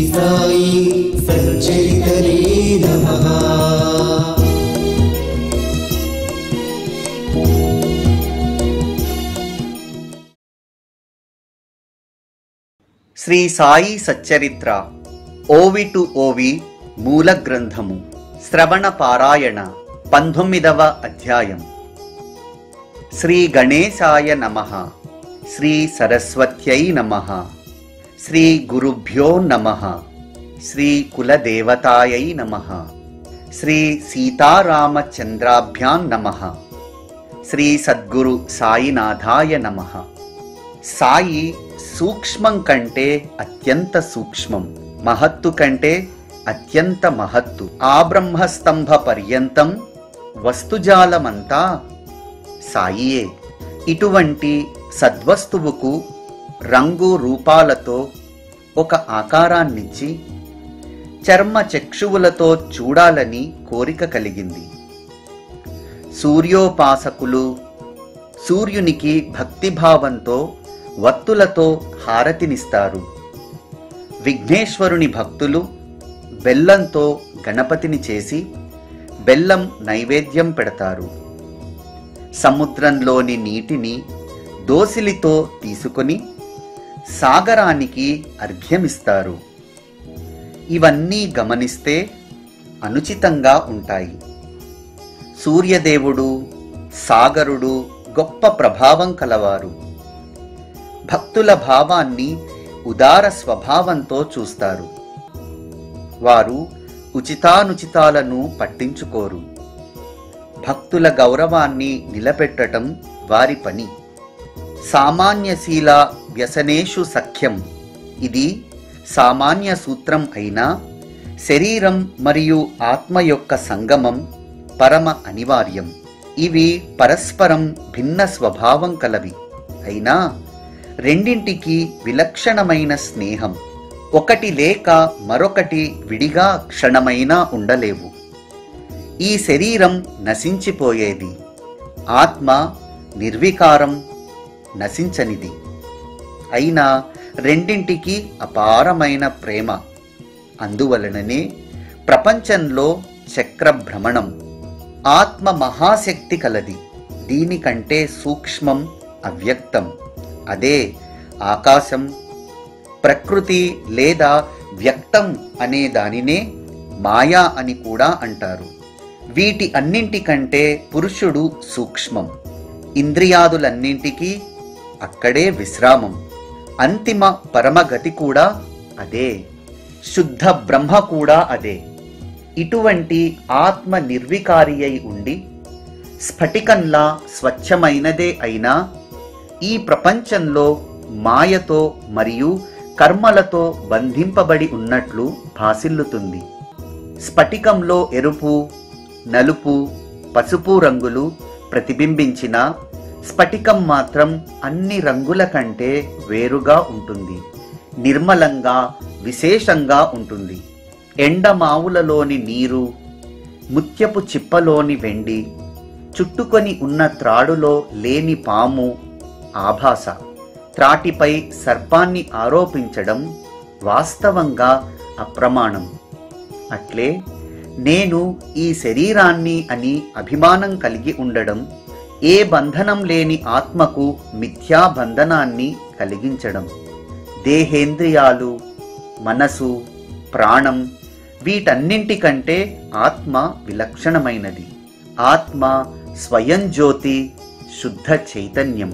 సాయి సచ్చరితరే నమః శ్రీ సాయి సచ్చరిత్ర ఓవి టు ఓవి మూల గ్రంథము శ్రవణ పారాయణ పంతొమ్మిదవ అధ్యాయం శ్రీ గణేశాయ నమ శ్రీ సరస్వత్యై నమ శ్రీ గురుభ్యో నమ శ్రీ కులదేవతాయై నమ శ్రీ సీతారామచంద్రాభ్యాం నమ శ్రీ సద్గురు సాయినాథాయ నమః సాయి సూక్ష్మం కంటే అత్యంత సూక్ష్మం మహత్తు కంటే అత్యంత మహత్తు ఆ బ్రహ్మస్తంభ పర్యంతం వస్తుజాలమంతా సాయియే ఇటువంటి సద్వస్తువుకు రంగు రూపాలతో ఒక ఆకారాన్నిచ్చి చర్మ చక్షువులతో చూడాలని కోరిక కలిగింది సూర్యోపాసకులు సూర్యునికి భక్తిభావంతో వత్తులతో హారతినిస్తారు విఘ్నేశ్వరుని భక్తులు బెల్లంతో గణపతిని చేసి బెల్లం నైవేద్యం పెడతారు సముద్రంలోని నీటిని దోసిలితో తీసుకొని సాగరానికి అర్ఘ్యమిస్తారు ఇవన్నీ గమనిస్తే అనుచితంగా ఉంటాయి సూర్యదేవుడు సాగరుడు గొప్ప ప్రభావం కలవారు భక్తుల భావాన్ని ఉదార స్వభావంతో చూస్తారు వారు ఉచితానుచితాలను పట్టించుకోరు భక్తుల గౌరవాన్ని నిలబెట్టటం వారి పని సామాన్యశీల వ్యసనేషు సఖ్యం ఇది సామాన్య సూత్రం అయినా శరీరం మరియు ఆత్మ యొక్క సంగమం పరమ అనివార్యం ఇవి పరస్పరం భిన్న స్వభావం కలవి అయినా రెండింటికి విలక్షణమైన స్నేహం ఒకటి లేక మరొకటి విడిగా క్షణమైనా ఉండలేవు ఈ శరీరం నశించిపోయేది ఆత్మ నిర్వికారం నశించనిది అయినా రెండింటికి అపారమైన ప్రేమ అందువలననే ప్రపంచంలో చక్ర భ్రమణం ఆత్మ మహాశక్తి కలది దీనికంటే సూక్ష్మం అవ్యక్తం అదే ఆకాశం ప్రకృతి లేదా వ్యక్తం అనే దానినే మాయా అని కూడా అంటారు వీటి అన్నింటికంటే పురుషుడు సూక్ష్మం ఇంద్రియాదులన్నింటికీ అక్కడే విశ్రామం అంతిమ పరమగతి కూడా అదే శుద్ధ బ్రహ్మ కూడా అదే ఇటువంటి ఆత్మ నిర్వికారి అయి ఉండి స్ఫటికంలా స్వచ్ఛమైనదే అయినా ఈ ప్రపంచంలో మాయతో మరియు కర్మలతో బంధింపబడి ఉన్నట్లు భాసిల్లుతుంది స్ఫటికంలో ఎరుపు నలుపు పసుపు రంగులు ప్రతిబింబించిన స్ఫటికం మాత్రం అన్ని రంగుల కంటే వేరుగా ఉంటుంది నిర్మలంగా విశేషంగా ఉంటుంది ఎండమావులలోని నీరు ముత్యపు చిప్పలోని వెండి చుట్టుకొని ఉన్న త్రాడులో లేని పాము ఆభాస త్రాటిపై సర్పాన్ని ఆరోపించడం వాస్తవంగా అప్రమాణం అట్లే నేను ఈ శరీరాన్ని అని అభిమానం కలిగి ఉండడం ఏ బంధనం లేని ఆత్మకు మిథ్యా బంధనాన్ని కలిగించడం దేహేంద్రియాలు మనసు ప్రాణం వీటన్నింటికంటే ఆత్మ విలక్షణమైనది ఆత్మ స్వయం జ్యోతి శుద్ధ చైతన్యం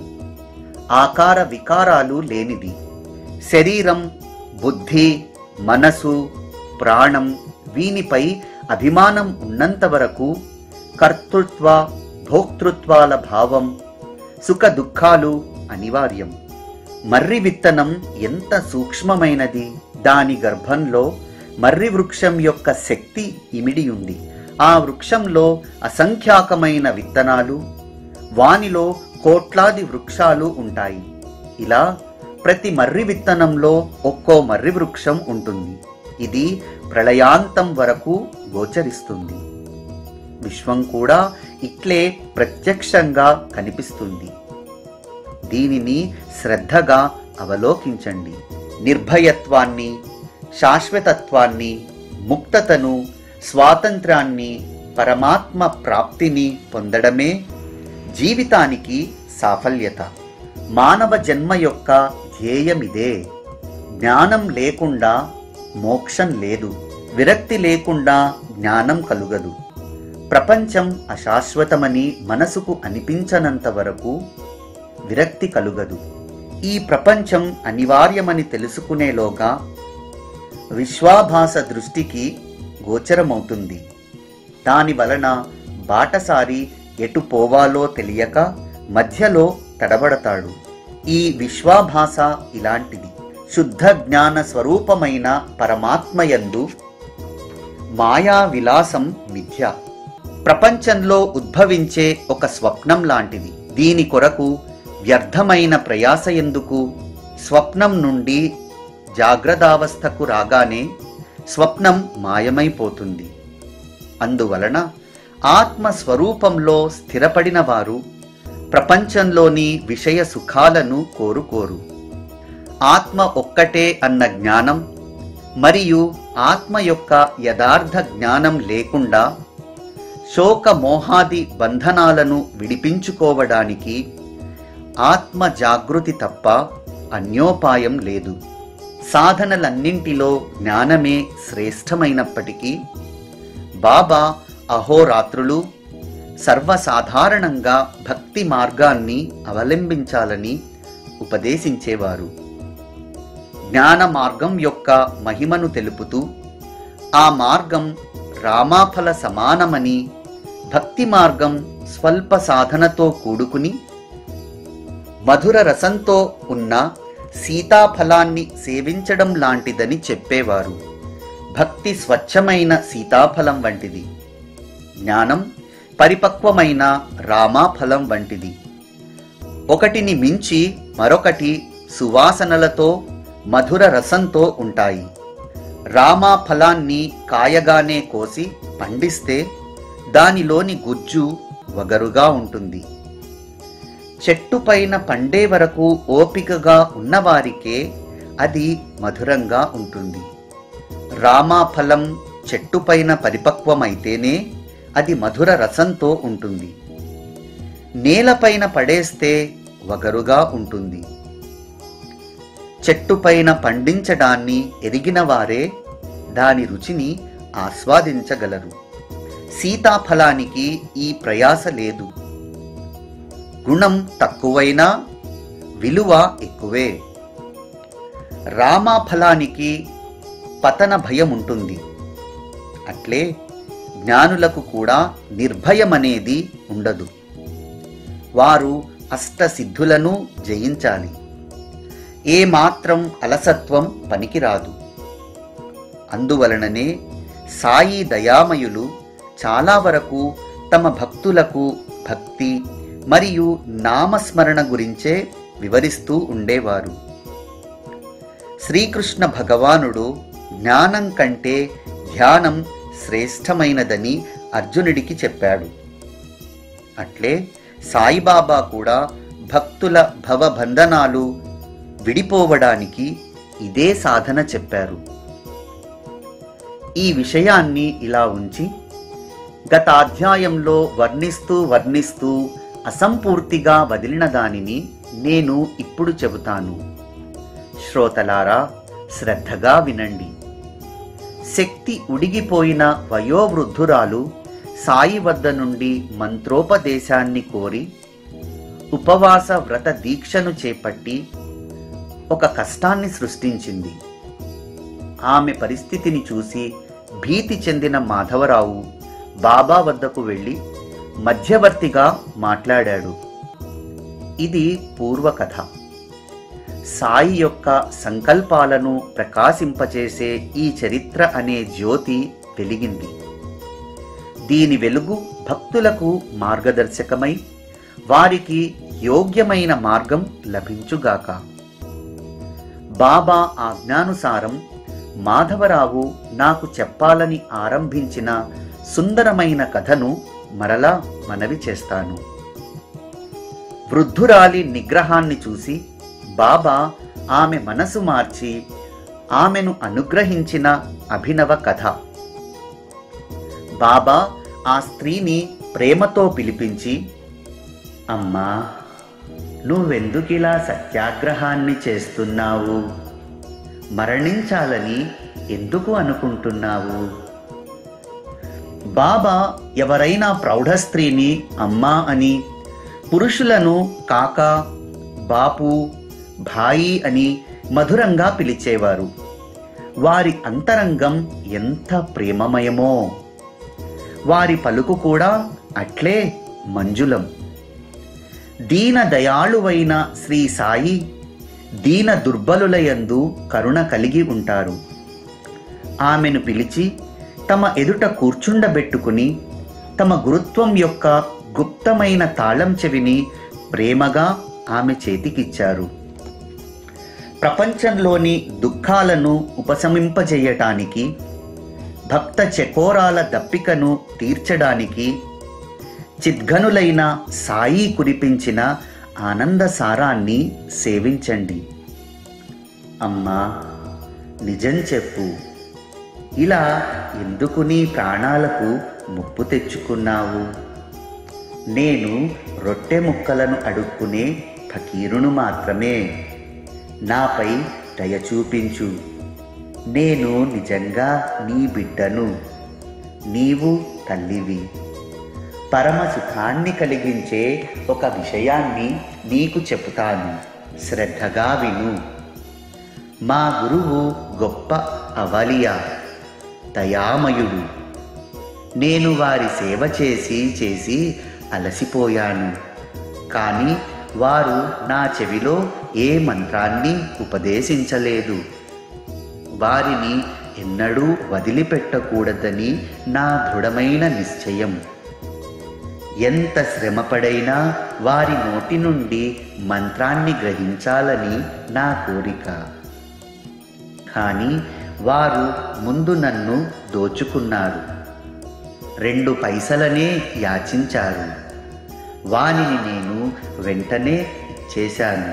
ఆకార వికారాలు లేనిది శరీరం బుద్ధి మనసు ప్రాణం వీనిపై అభిమానం ఉన్నంత వరకు కర్తృత్వ భోక్తృత్వాల భావం సుఖ దుఃఖాలు అనివార్యం మర్రి విత్తనం ఎంత సూక్ష్మమైనది దాని గర్భంలో మర్రి వృక్షం యొక్క శక్తి ఇమిడి ఉంది ఆ వృక్షంలో అసంఖ్యాకమైన విత్తనాలు వానిలో కోట్లాది వృక్షాలు ఉంటాయి ఇలా ప్రతి మర్రి విత్తనంలో ఒక్కో మర్రి వృక్షం ఉంటుంది ఇది ప్రళయాంతం వరకు గోచరిస్తుంది విశ్వం కూడా ఇట్లే ప్రత్యక్షంగా కనిపిస్తుంది దీనిని శ్రద్ధగా అవలోకించండి నిర్భయత్వాన్ని శాశ్వతత్వాన్ని ముక్తతను స్వాతంత్రాన్ని పరమాత్మ ప్రాప్తిని పొందడమే జీవితానికి సాఫల్యత మానవ జన్మ యొక్క ధ్యేయమిదే జ్ఞానం లేకుండా మోక్షం లేదు విరక్తి లేకుండా జ్ఞానం కలుగదు ప్రపంచం అశాశ్వతమని మనసుకు అనిపించనంత వరకు విరక్తి కలుగదు ఈ ప్రపంచం అనివార్యమని తెలుసుకునేలోగా విశ్వాభాస దృష్టికి గోచరమవుతుంది దాని వలన బాటసారి ఎటు పోవాలో తెలియక మధ్యలో తడబడతాడు ఈ విశ్వాభాస ఇలాంటిది శుద్ధ జ్ఞాన స్వరూపమైన పరమాత్మయందు మాయా విలాసం మిథ్య ప్రపంచంలో ఉద్భవించే ఒక స్వప్నం లాంటిది దీని కొరకు వ్యర్థమైన ప్రయాస ఎందుకు స్వప్నం నుండి జాగ్రత్తావస్థకు రాగానే స్వప్నం మాయమైపోతుంది అందువలన ఆత్మ స్వరూపంలో స్థిరపడిన వారు ప్రపంచంలోని విషయ సుఖాలను కోరుకోరు ఆత్మ ఒక్కటే అన్న జ్ఞానం మరియు ఆత్మ యొక్క యథార్థ జ్ఞానం లేకుండా శోక మోహాది బంధనాలను విడిపించుకోవడానికి ఆత్మ జాగృతి తప్ప అన్యోపాయం లేదు సాధనలన్నింటిలో జ్ఞానమే శ్రేష్టమైనప్పటికీ బాబా అహోరాత్రులు సర్వసాధారణంగా భక్తి మార్గాన్ని అవలంబించాలని ఉపదేశించేవారు జ్ఞాన మార్గం యొక్క మహిమను తెలుపుతూ ఆ మార్గం రామాఫల సమానమని భక్తి మార్గం స్వల్ప సాధనతో కూడుకుని మధుర రసంతో ఉన్న సీతాఫలాన్ని సేవించడం లాంటిదని చెప్పేవారు భక్తి స్వచ్ఛమైన సీతాఫలం వంటిది జ్ఞానం పరిపక్వమైన రామాఫలం వంటిది ఒకటిని మించి మరొకటి సువాసనలతో మధుర రసంతో ఉంటాయి రామా ఫలాన్ని కాయగానే కోసి పండిస్తే దానిలోని గుజ్జు వగరుగా ఉంటుంది చెట్టు పైన పండే వరకు ఓపికగా ఉన్నవారికే అది మధురంగా ఉంటుంది రామా ఫలం చెట్టు పైన పరిపక్వమైతేనే అది మధుర రసంతో ఉంటుంది నేలపైన పడేస్తే వగరుగా ఉంటుంది చెట్టుపైన పండించడాన్ని ఎరిగిన వారే దాని రుచిని ఆస్వాదించగలరు సీతాఫలానికి ఈ ప్రయాస లేదు గుణం తక్కువైనా విలువ ఎక్కువే రామాఫలానికి పతన భయం ఉంటుంది అట్లే జ్ఞానులకు కూడా నిర్భయమనేది ఉండదు వారు అష్టసిద్ధులను జయించాలి ఏమాత్రం అలసత్వం పనికిరాదు అందువలననే సాయి దయామయులు చాలా వరకు తమ భక్తులకు భక్తి మరియు నామస్మరణ గురించే వివరిస్తూ ఉండేవారు శ్రీకృష్ణ భగవానుడు జ్ఞానం కంటే ధ్యానం శ్రేష్టమైనదని అర్జునుడికి చెప్పాడు అట్లే సాయిబాబా కూడా భక్తుల భవబంధనాలు విడిపోవడానికి ఇదే సాధన చెప్పారు ఈ విషయాన్ని ఇలా ఉంచి గత అధ్యాయంలో వర్ణిస్తూ వర్ణిస్తూ అసంపూర్తిగా వదిలిన దానిని నేను ఇప్పుడు చెబుతాను శ్రోతలారా శ్రద్ధగా వినండి శక్తి ఉడిగిపోయిన వయోవృద్ధురాలు సాయి వద్ద నుండి మంత్రోపదేశాన్ని కోరి ఉపవాస వ్రత దీక్షను చేపట్టి ఒక కష్టాన్ని సృష్టించింది ఆమె పరిస్థితిని చూసి భీతి చెందిన మాధవరావు బాబా వద్దకు వెళ్ళి మధ్యవర్తిగా మాట్లాడాడు ఇది పూర్వకథ సాయి యొక్క సంకల్పాలను ప్రకాశింపచేసే ఈ చరిత్ర అనే జ్యోతి వెలిగింది దీని వెలుగు భక్తులకు మార్గదర్శకమై వారికి యోగ్యమైన మార్గం లభించుగాక బాబా ఆజ్ఞానుసారం మాధవరావు నాకు చెప్పాలని ఆరంభించిన సుందరమైన కథను మరలా మనవి చేస్తాను వృద్ధురాలి నిగ్రహాన్ని చూసి బాబా ఆమె మనసు మార్చి ఆమెను అనుగ్రహించిన అభినవ కథ బాబా ఆ స్త్రీని ప్రేమతో పిలిపించి అమ్మా నువ్వెందుకిలా సత్యాగ్రహాన్ని చేస్తున్నావు మరణించాలని ఎందుకు అనుకుంటున్నావు బాబా ఎవరైనా ప్రౌఢ స్త్రీని అమ్మా అని పురుషులను కాక బాపు భాయి అని మధురంగా పిలిచేవారు వారి అంతరంగం ఎంత ప్రేమమయమో వారి పలుకు కూడా అట్లే మంజులం దీన దయాళువైన శ్రీ సాయి దీన దుర్బలులయందు కరుణ కలిగి ఉంటారు ఆమెను పిలిచి తమ ఎదుట కూర్చుండబెట్టుకుని తమ గురుత్వం యొక్క గుప్తమైన తాళం చెవిని ప్రేమగా ఆమె చేతికిచ్చారు ప్రపంచంలోని దుఃఖాలను ఉపశమింపజేయటానికి భక్త చకోరాల దప్పికను తీర్చడానికి చిద్ఘనులైన సాయి కురిపించిన ఆనంద సారాన్ని సేవించండి అమ్మా నిజం చెప్పు ఇలా ఎందుకు నీ ప్రాణాలకు ముప్పు తెచ్చుకున్నావు నేను రొట్టె ముక్కలను అడుక్కునే ఫకీరును మాత్రమే నాపై దయ చూపించు నేను నిజంగా నీ బిడ్డను నీవు తల్లివి పరమ సుఖాన్ని కలిగించే ఒక విషయాన్ని నీకు చెబుతాను శ్రద్ధగా విను మా గురువు గొప్ప అవలియా దయామయుడు నేను వారి సేవ చేసి చేసి అలసిపోయాను కానీ వారు నా చెవిలో ఏ మంత్రాన్ని ఉపదేశించలేదు వారిని ఎన్నడూ వదిలిపెట్టకూడదని నా దృఢమైన నిశ్చయం ఎంత శ్రమపడైనా వారి నోటి నుండి మంత్రాన్ని గ్రహించాలని నా కోరిక కానీ వారు ముందు నన్ను దోచుకున్నారు రెండు పైసలనే యాచించారు వానిని నేను వెంటనే ఇచ్చేశాను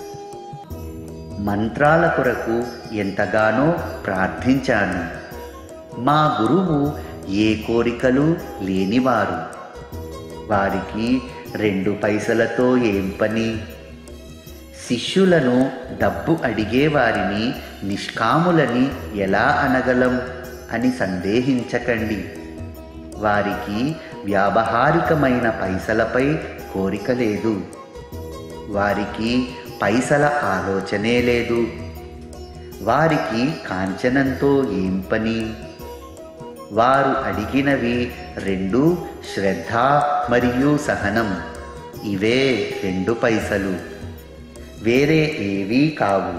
మంత్రాల కొరకు ఎంతగానో ప్రార్థించాను మా గురువు ఏ కోరికలు లేనివారు వారికి రెండు పైసలతో ఏం పని శిష్యులను డబ్బు అడిగే వారిని నిష్కాములని ఎలా అనగలం అని సందేహించకండి వారికి వ్యావహారికమైన పైసలపై కోరిక లేదు వారికి పైసల ఆలోచనే లేదు వారికి కాంచనంతో ఏం పని వారు అడిగినవి రెండు శ్రద్ధ మరియు సహనం ఇవే రెండు పైసలు వేరే ఏవీ కావు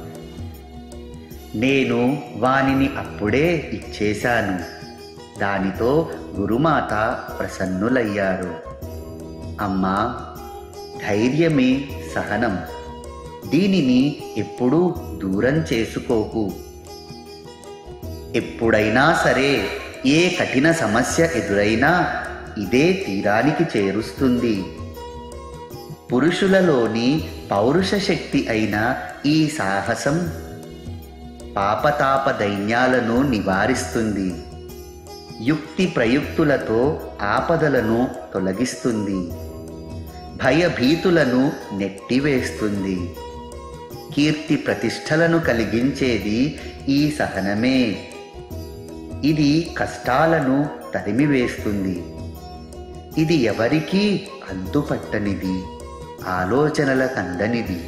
నేను వానిని అప్పుడే ఇచ్చేశాను దానితో గురుమాత ప్రసన్నులయ్యారు అమ్మా ధైర్యమే సహనం దీనిని ఎప్పుడూ దూరం చేసుకోకు ఎప్పుడైనా సరే ఏ కఠిన సమస్య ఎదురైనా ఇదే తీరానికి చేరుస్తుంది పురుషులలోని పౌరుష శక్తి అయిన ఈ సాహసం పాపతాప దైన్యాలను నివారిస్తుంది యుక్తి ప్రయుక్తులతో ఆపదలను తొలగిస్తుంది భయభీతులను నెట్టివేస్తుంది కీర్తి ప్రతిష్టలను కలిగించేది ఈ సహనమే ఇది కష్టాలను తరిమివేస్తుంది ఇది ఎవరికీ అంతుపట్టనిది ఆలోచనలకందనిది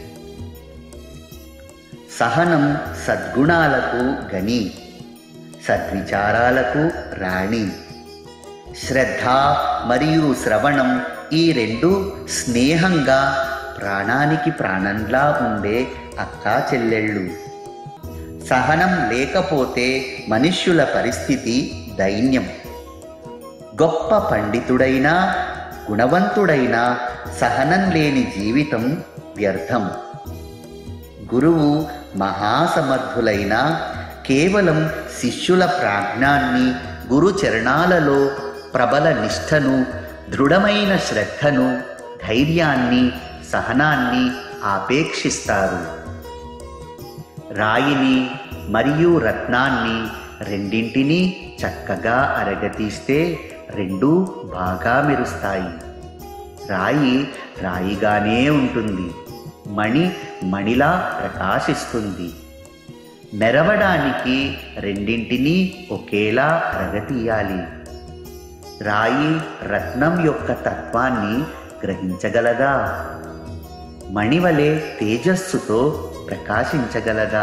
సహనం సద్గుణాలకు గని సద్విచారాలకు రాణి శ్రద్ధ మరియు శ్రవణం ఈ రెండు స్నేహంగా ప్రాణానికి ప్రాణంలా ఉండే అక్కా చెల్లెళ్ళు సహనం లేకపోతే మనుష్యుల పరిస్థితి దైన్యం గొప్ప పండితుడైనా గుణవంతుడైనా సహనం లేని జీవితం వ్యర్థం గురువు మహాసమర్థులైన కేవలం శిష్యుల ప్రాజ్ఞాన్ని గురు చరణాలలో ప్రబల నిష్ఠను దృఢమైన శ్రద్ధను ధైర్యాన్ని సహనాన్ని ఆపేక్షిస్తారు రాయిని మరియు రత్నాన్ని రెండింటినీ చక్కగా అరగతీస్తే రెండూ బాగా మెరుస్తాయి రాయి రాయిగానే ఉంటుంది మణి మణిలా ప్రకాశిస్తుంది మెరవడానికి రెండింటినీ ఒకేలా అరగతీయాలి రాయి రత్నం యొక్క తత్వాన్ని గ్రహించగలదా మణివలే తేజస్సుతో ప్రకాశించగలదా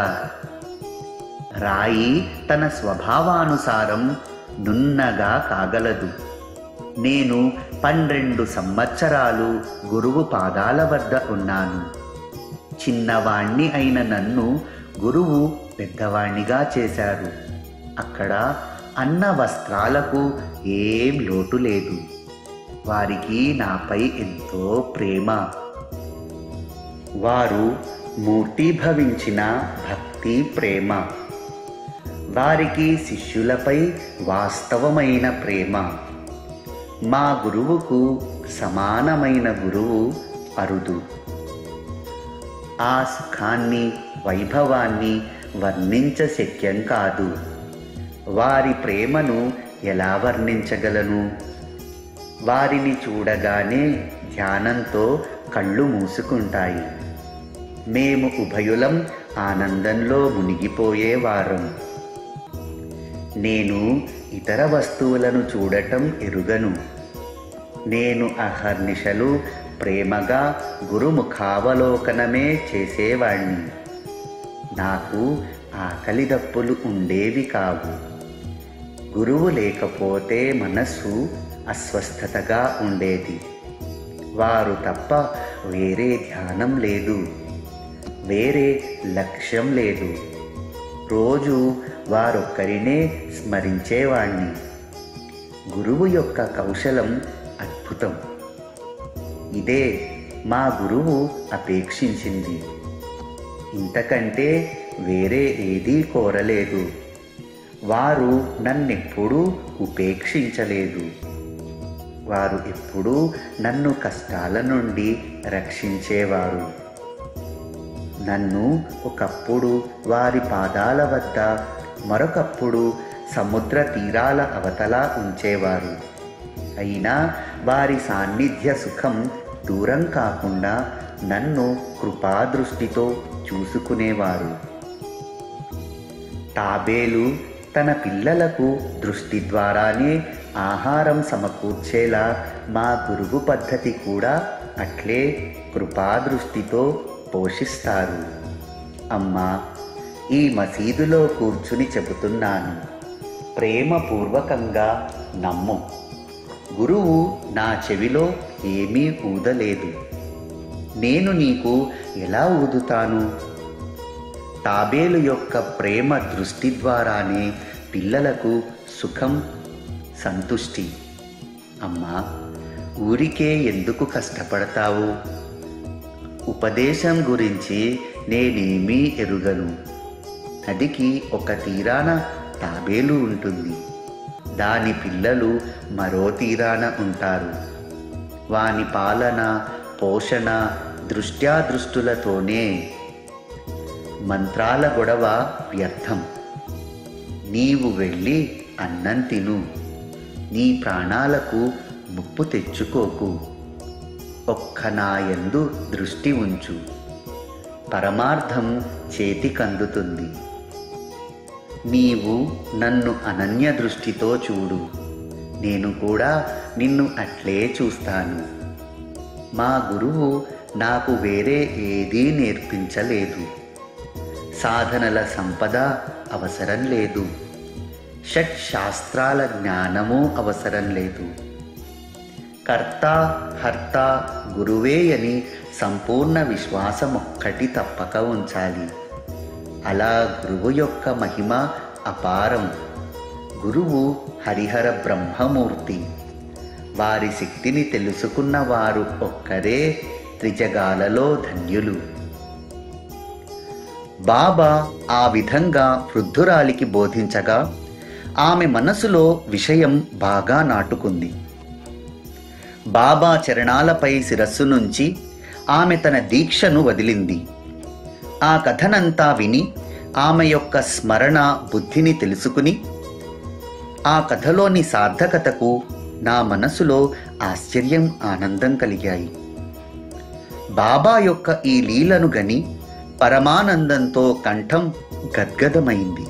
రాయి తన స్వభావానుసారం నున్నగా కాగలదు నేను పన్నెండు సంవత్సరాలు గురువు పాదాల వద్ద ఉన్నాను చిన్నవాణ్ణి అయిన నన్ను గురువు పెద్దవాణ్ణిగా చేశారు అక్కడ అన్న వస్త్రాలకు ఏం లోటు లేదు వారికి నాపై ఎంతో ప్రేమ వారు మూర్తీభవించిన భక్తి ప్రేమ వారికి శిష్యులపై వాస్తవమైన ప్రేమ మా గురువుకు సమానమైన గురువు అరుదు ఆ సుఖాన్ని వైభవాన్ని వర్ణించ శక్యం కాదు వారి ప్రేమను ఎలా వర్ణించగలను వారిని చూడగానే ధ్యానంతో కళ్ళు మూసుకుంటాయి మేము ఉభయులం ఆనందంలో మునిగిపోయేవారం నేను ఇతర వస్తువులను చూడటం ఎరుగను నేను అహర్నిశలు ప్రేమగా గురుముఖావలోకనమే చేసేవాణ్ణి నాకు ఆకలి దప్పులు ఉండేవి కావు గురువు లేకపోతే మనస్సు అస్వస్థతగా ఉండేది వారు తప్ప వేరే ధ్యానం లేదు వేరే లక్ష్యం లేదు రోజు వారొక్కరినే స్మరించేవాణ్ణి గురువు యొక్క కౌశలం అద్భుతం ఇదే మా గురువు అపేక్షించింది ఇంతకంటే వేరే ఏదీ కోరలేదు వారు నన్నెప్పుడూ ఉపేక్షించలేదు వారు ఎప్పుడూ నన్ను కష్టాల నుండి రక్షించేవారు నన్ను ఒకప్పుడు వారి పాదాల వద్ద మరొకప్పుడు సముద్ర తీరాల అవతల ఉంచేవారు అయినా వారి సాన్నిధ్య సుఖం దూరం కాకుండా నన్ను కృపాదృష్టితో చూసుకునేవారు తాబేలు తన పిల్లలకు దృష్టి ద్వారానే ఆహారం సమకూర్చేలా మా గురువు పద్ధతి కూడా అట్లే కృపాదృష్టితో పోషిస్తారు అమ్మా ఈ మసీదులో కూర్చుని చెబుతున్నాను ప్రేమపూర్వకంగా నమ్ము గురువు నా చెవిలో ఏమీ ఊదలేదు నేను నీకు ఎలా ఊదుతాను తాబేలు యొక్క ప్రేమ దృష్టి ద్వారానే పిల్లలకు సుఖం సంతుష్టి అమ్మా ఊరికే ఎందుకు కష్టపడతావు ఉపదేశం గురించి నేనేమీ ఎరుగను నదికి ఒక తీరాన తాబేలు ఉంటుంది దాని పిల్లలు మరో తీరాన ఉంటారు వాని పాలన పోషణ దృష్ట్యాదృష్టులతోనే మంత్రాల గొడవ వ్యర్థం నీవు వెళ్ళి అన్నం తిను నీ ప్రాణాలకు ముప్పు తెచ్చుకోకు ఒక్క నాయందు దృష్టి ఉంచు పరమార్థం చేతికందుతుంది నీవు నన్ను అనన్య దృష్టితో చూడు నేను కూడా నిన్ను అట్లే చూస్తాను మా గురువు నాకు వేరే ఏదీ నేర్పించలేదు సాధనల సంపద అవసరం లేదు షట్ శాస్త్రాల జ్ఞానము అవసరం లేదు కర్త హర్త గురువే అని సంపూర్ణ విశ్వాసం ఒక్కటి తప్పక ఉంచాలి అలా గురువు యొక్క మహిమ అపారం గురువు హరిహర బ్రహ్మమూర్తి వారి శక్తిని తెలుసుకున్న వారు ఒక్కరే త్రిజగాలలో ధన్యులు బాబా ఆ విధంగా వృద్ధురాలికి బోధించగా ఆమె మనసులో విషయం బాగా నాటుకుంది బాబా చరణాలపై శిరస్సు నుంచి ఆమె తన దీక్షను వదిలింది ఆ కథనంతా విని ఆమె యొక్క స్మరణ బుద్ధిని తెలుసుకుని ఆ కథలోని సార్థకతకు నా మనసులో ఆశ్చర్యం ఆనందం కలిగాయి బాబా యొక్క ఈ లీలను గని పరమానందంతో కంఠం గద్గదమైంది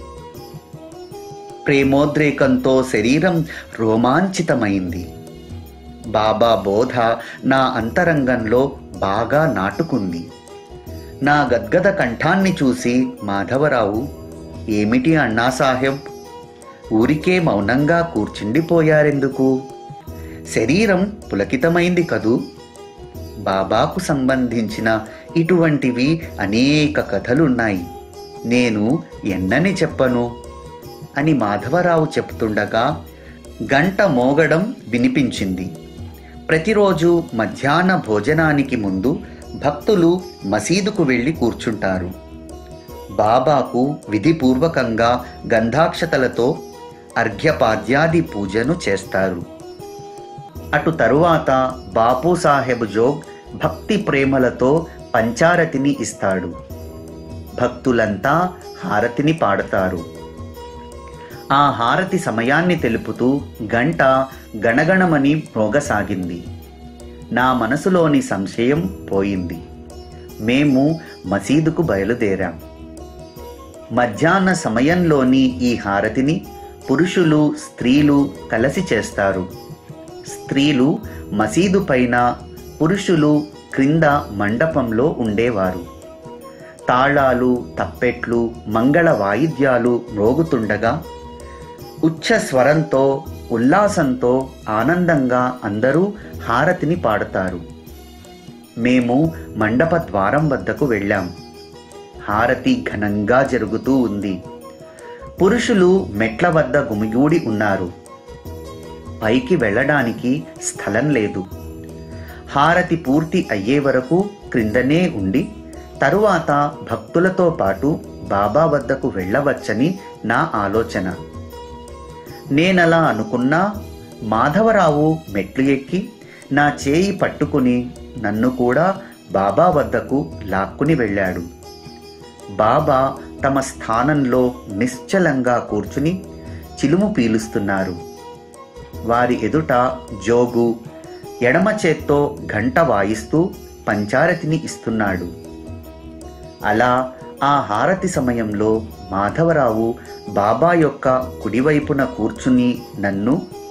ప్రేమోద్రేకంతో శరీరం రోమాంచితమైంది బాబా బోధ నా అంతరంగంలో బాగా నాటుకుంది నా గద్గద కంఠాన్ని చూసి మాధవరావు ఏమిటి అన్నా సాహెబ్ ఊరికే మౌనంగా కూర్చుండిపోయారెందుకు శరీరం పులకితమైంది కదూ బాబాకు సంబంధించిన ఇటువంటివి అనేక కథలున్నాయి నేను ఎన్నని చెప్పను అని మాధవరావు చెప్తుండగా గంట మోగడం వినిపించింది ప్రతిరోజు మధ్యాహ్న భోజనానికి ముందు భక్తులు మసీదుకు వెళ్ళి కూర్చుంటారు బాబాకు విధిపూర్వకంగా గంధాక్షతలతో అర్ఘ్యపాద్యాది పూజను చేస్తారు అటు తరువాత బాపు సాహెబ్ జోగ్ భక్తి ప్రేమలతో పంచారతిని ఇస్తాడు భక్తులంతా హారతిని పాడతారు ఆ హారతి సమయాన్ని తెలుపుతూ గంట గణగణమని మ్రోగసాగింది నా మనసులోని సంశయం పోయింది మేము మసీదుకు బయలుదేరాం మధ్యాహ్న సమయంలోని ఈ హారతిని పురుషులు స్త్రీలు కలిసి చేస్తారు స్త్రీలు మసీదు పైన పురుషులు క్రింద మండపంలో ఉండేవారు తాళాలు తప్పెట్లు మంగళ వాయిద్యాలు మ్రోగుతుండగా ఉచ్చ స్వరంతో ఉల్లాసంతో ఆనందంగా అందరూ హారతిని పాడతారు మేము మండప ద్వారం వద్దకు వెళ్ళాం హారతి ఘనంగా జరుగుతూ ఉంది పురుషులు మెట్ల వద్ద గుమిగూడి ఉన్నారు పైకి వెళ్ళడానికి స్థలం లేదు హారతి పూర్తి అయ్యే వరకు క్రిందనే ఉండి తరువాత భక్తులతో పాటు బాబా వద్దకు వెళ్ళవచ్చని నా ఆలోచన నేనలా అనుకున్నా మాధవరావు మెట్లు ఎక్కి నా చేయి పట్టుకుని నన్ను కూడా బాబా వద్దకు లాక్కుని వెళ్ళాడు బాబా తమ స్థానంలో నిశ్చలంగా కూర్చుని చిలుము పీలుస్తున్నారు వారి ఎదుట జోగు ఎడమ చేత్తో గంట వాయిస్తూ పంచారతిని ఇస్తున్నాడు అలా ఆ హారతి సమయంలో మాధవరావు బాబా యొక్క కుడివైపున కూర్చుని నన్ను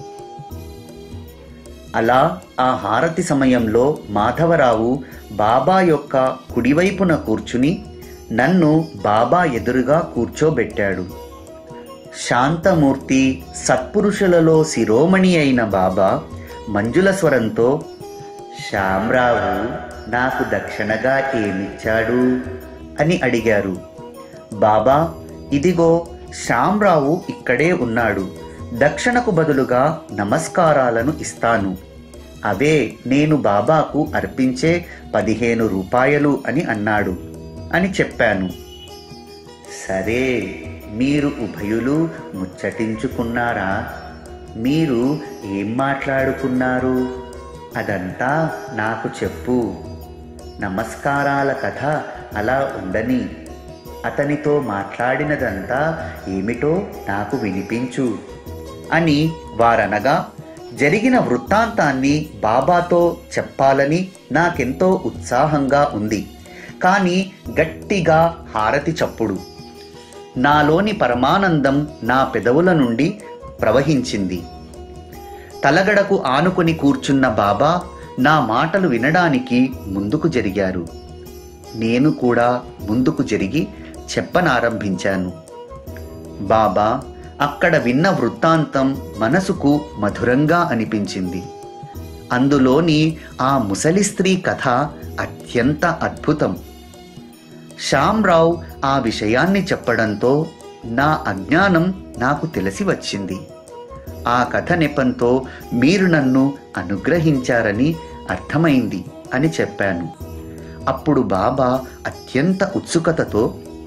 అలా ఆ హారతి సమయంలో మాధవరావు బాబా యొక్క కుడివైపున కూర్చుని నన్ను బాబా ఎదురుగా కూర్చోబెట్టాడు శాంతమూర్తి సత్పురుషులలో శిరోమణి అయిన బాబా మంజుల స్వరంతో శ్యామ్రావు నాకు దక్షిణగా ఏమిచ్చాడు అని అడిగారు బాబా ఇదిగో శ్యామ్రావు ఇక్కడే ఉన్నాడు దక్షిణకు బదులుగా నమస్కారాలను ఇస్తాను అవే నేను బాబాకు అర్పించే పదిహేను రూపాయలు అని అన్నాడు అని చెప్పాను సరే మీరు ఉభయులు ముచ్చటించుకున్నారా మీరు ఏం మాట్లాడుకున్నారు అదంతా నాకు చెప్పు నమస్కారాల కథ అలా ఉండని అతనితో మాట్లాడినదంతా ఏమిటో నాకు వినిపించు అని వారనగా జరిగిన వృత్తాంతాన్ని బాబాతో చెప్పాలని నాకెంతో ఉత్సాహంగా ఉంది కానీ గట్టిగా హారతి చప్పుడు నాలోని పరమానందం నా పెదవుల నుండి ప్రవహించింది తలగడకు ఆనుకొని కూర్చున్న బాబా నా మాటలు వినడానికి ముందుకు జరిగారు నేను కూడా ముందుకు జరిగి చెప్పనారంభించాను బాబా అక్కడ విన్న వృత్తాంతం మనసుకు మధురంగా అనిపించింది అందులోని ఆ ముసలి స్త్రీ కథ అత్యంత అద్భుతం శ్యామ్రావ్ ఆ విషయాన్ని చెప్పడంతో నా అజ్ఞానం నాకు తెలిసి వచ్చింది ఆ కథ నెపంతో మీరు నన్ను అనుగ్రహించారని అర్థమైంది అని చెప్పాను అప్పుడు బాబా అత్యంత ఉత్సుకతతో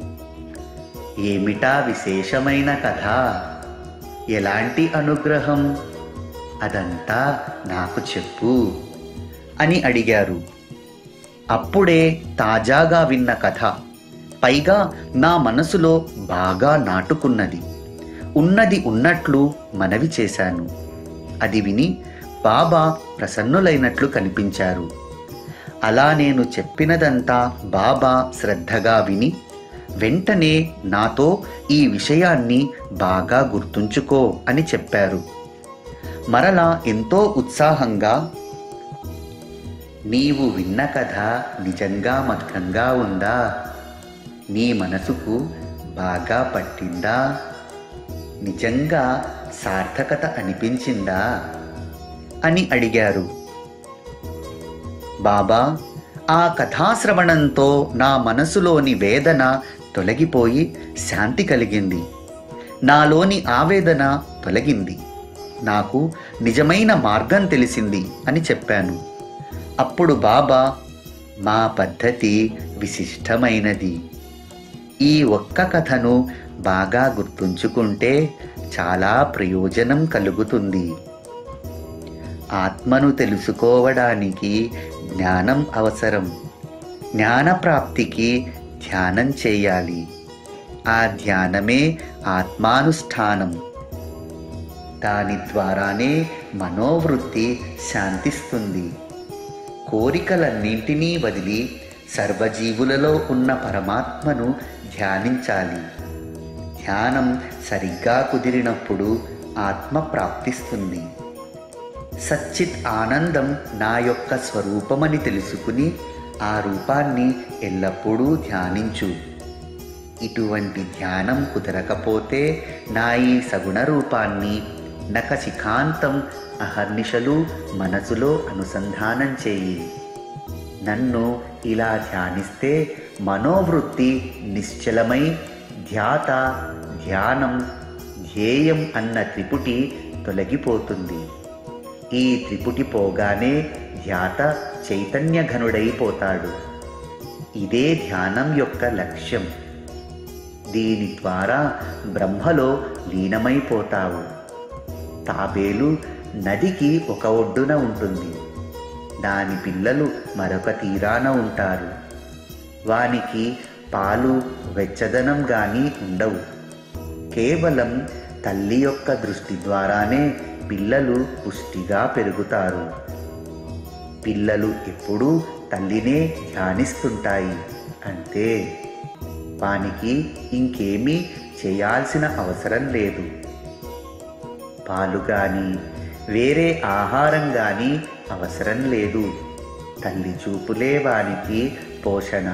ఏమిటా విశేషమైన కథ ఎలాంటి అనుగ్రహం అదంతా నాకు చెప్పు అని అడిగారు అప్పుడే తాజాగా విన్న కథ పైగా నా మనసులో బాగా నాటుకున్నది ఉన్నది ఉన్నట్లు మనవి చేశాను అది విని బాబా ప్రసన్నులైనట్లు కనిపించారు అలా నేను చెప్పినదంతా బాబా శ్రద్ధగా విని వెంటనే నాతో ఈ విషయాన్ని బాగా గుర్తుంచుకో అని చెప్పారు మరలా ఎంతో ఉత్సాహంగా నీవు విన్న కథ నిజంగా మధురంగా ఉందా నీ మనసుకు బాగా పట్టిందా నిజంగా సార్థకత అనిపించిందా అని అడిగారు బాబా ఆ కథాశ్రవణంతో నా మనసులోని వేదన తొలగిపోయి శాంతి కలిగింది నాలోని ఆవేదన తొలగింది నాకు నిజమైన మార్గం తెలిసింది అని చెప్పాను అప్పుడు బాబా మా పద్ధతి విశిష్టమైనది ఈ ఒక్క కథను బాగా గుర్తుంచుకుంటే చాలా ప్రయోజనం కలుగుతుంది ఆత్మను తెలుసుకోవడానికి జ్ఞానం అవసరం జ్ఞానప్రాప్తికి ధ్యానం చేయాలి ఆ ధ్యానమే ఆత్మానుష్ఠానం దాని ద్వారానే మనోవృత్తి శాంతిస్తుంది కోరికలన్నింటినీ వదిలి సర్వజీవులలో ఉన్న పరమాత్మను ధ్యానించాలి ధ్యానం సరిగ్గా కుదిరినప్పుడు ఆత్మ ప్రాప్తిస్తుంది సచ్చిత్ ఆనందం నా యొక్క స్వరూపమని తెలుసుకుని ఆ రూపాన్ని ఎల్లప్పుడూ ధ్యానించు ఇటువంటి ధ్యానం కుదరకపోతే నా ఈ సగుణ రూపాన్ని నఖశిఖాంతం అహర్నిశలు మనసులో అనుసంధానం చేయి నన్ను ఇలా ధ్యానిస్తే మనోవృత్తి నిశ్చలమై ధ్యాత ధ్యానం ధ్యేయం అన్న త్రిపుటి తొలగిపోతుంది ఈ త్రిపుటి పోగానే ధ్యాత చైతన్యఘనుడైపోతాడు ఇదే ధ్యానం యొక్క లక్ష్యం దీని ద్వారా బ్రహ్మలో లీనమైపోతావు తాబేలు నదికి ఒక ఒడ్డున ఉంటుంది దాని పిల్లలు మరొక తీరాన ఉంటారు వానికి పాలు వెచ్చదనం గాని ఉండవు కేవలం తల్లి యొక్క దృష్టి ద్వారానే పిల్లలు పుష్టిగా పెరుగుతారు పిల్లలు ఎప్పుడూ తల్లినే ధ్యానిస్తుంటాయి అంతే వానికి ఇంకేమీ చేయాల్సిన అవసరం లేదు పాలు గాని వేరే ఆహారం గాని అవసరం లేదు తల్లి చూపులే వానికి పోషణ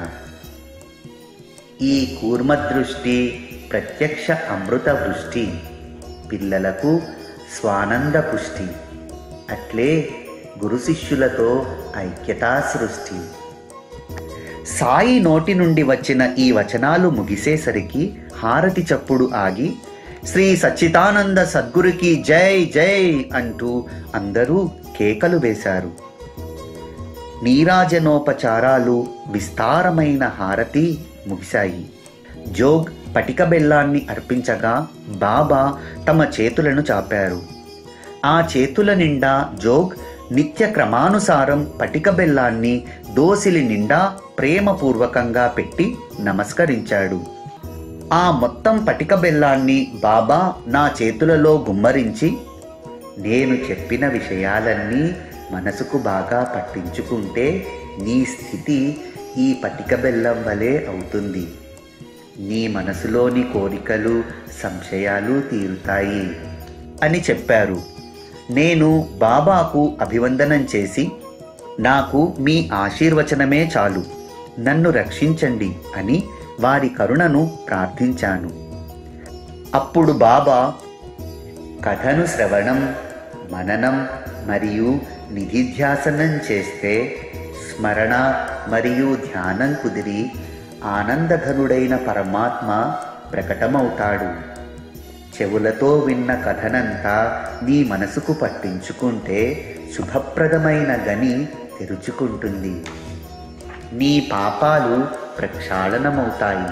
ఈ కూర్మదృష్టి ప్రత్యక్ష అమృత వృష్టి పిల్లలకు స్వానంద పుష్టి అట్లే గురు శిష్యులతో ఐక్యతా సృష్టి సాయి నోటి నుండి వచ్చిన ఈ వచనాలు ముగిసేసరికి హారతి చప్పుడు ఆగి శ్రీ సచ్చిదానంద సద్గురుకి జై జై అంటూ అందరూ కేకలు వేశారు నీరాజనోపచారాలు విస్తారమైన హారతి ముగిశాయి జోగ్ పటిక బెల్లాన్ని అర్పించగా బాబా తమ చేతులను చాపారు ఆ చేతుల నిండా జోగ్ నిత్య క్రమానుసారం పటిక బెల్లాన్ని దోసిలి నిండా ప్రేమపూర్వకంగా పెట్టి నమస్కరించాడు ఆ మొత్తం పటిక బెల్లాన్ని బాబా నా చేతులలో గుమ్మరించి నేను చెప్పిన విషయాలన్నీ మనసుకు బాగా పట్టించుకుంటే నీ స్థితి ఈ పటిక బెల్లం వలె అవుతుంది నీ మనసులోని కోరికలు సంశయాలు తీరుతాయి అని చెప్పారు నేను బాబాకు అభివందనం చేసి నాకు మీ ఆశీర్వచనమే చాలు నన్ను రక్షించండి అని వారి కరుణను ప్రార్థించాను అప్పుడు బాబా కథను శ్రవణం మననం మరియు నిధిధ్యాసనం చేస్తే స్మరణ మరియు ధ్యానం కుదిరి ఆనందఘనుడైన పరమాత్మ ప్రకటమవుతాడు చెవులతో విన్న కథనంతా నీ మనసుకు పట్టించుకుంటే శుభప్రదమైన గని తెరుచుకుంటుంది నీ పాపాలు ప్రక్షాళనమవుతాయి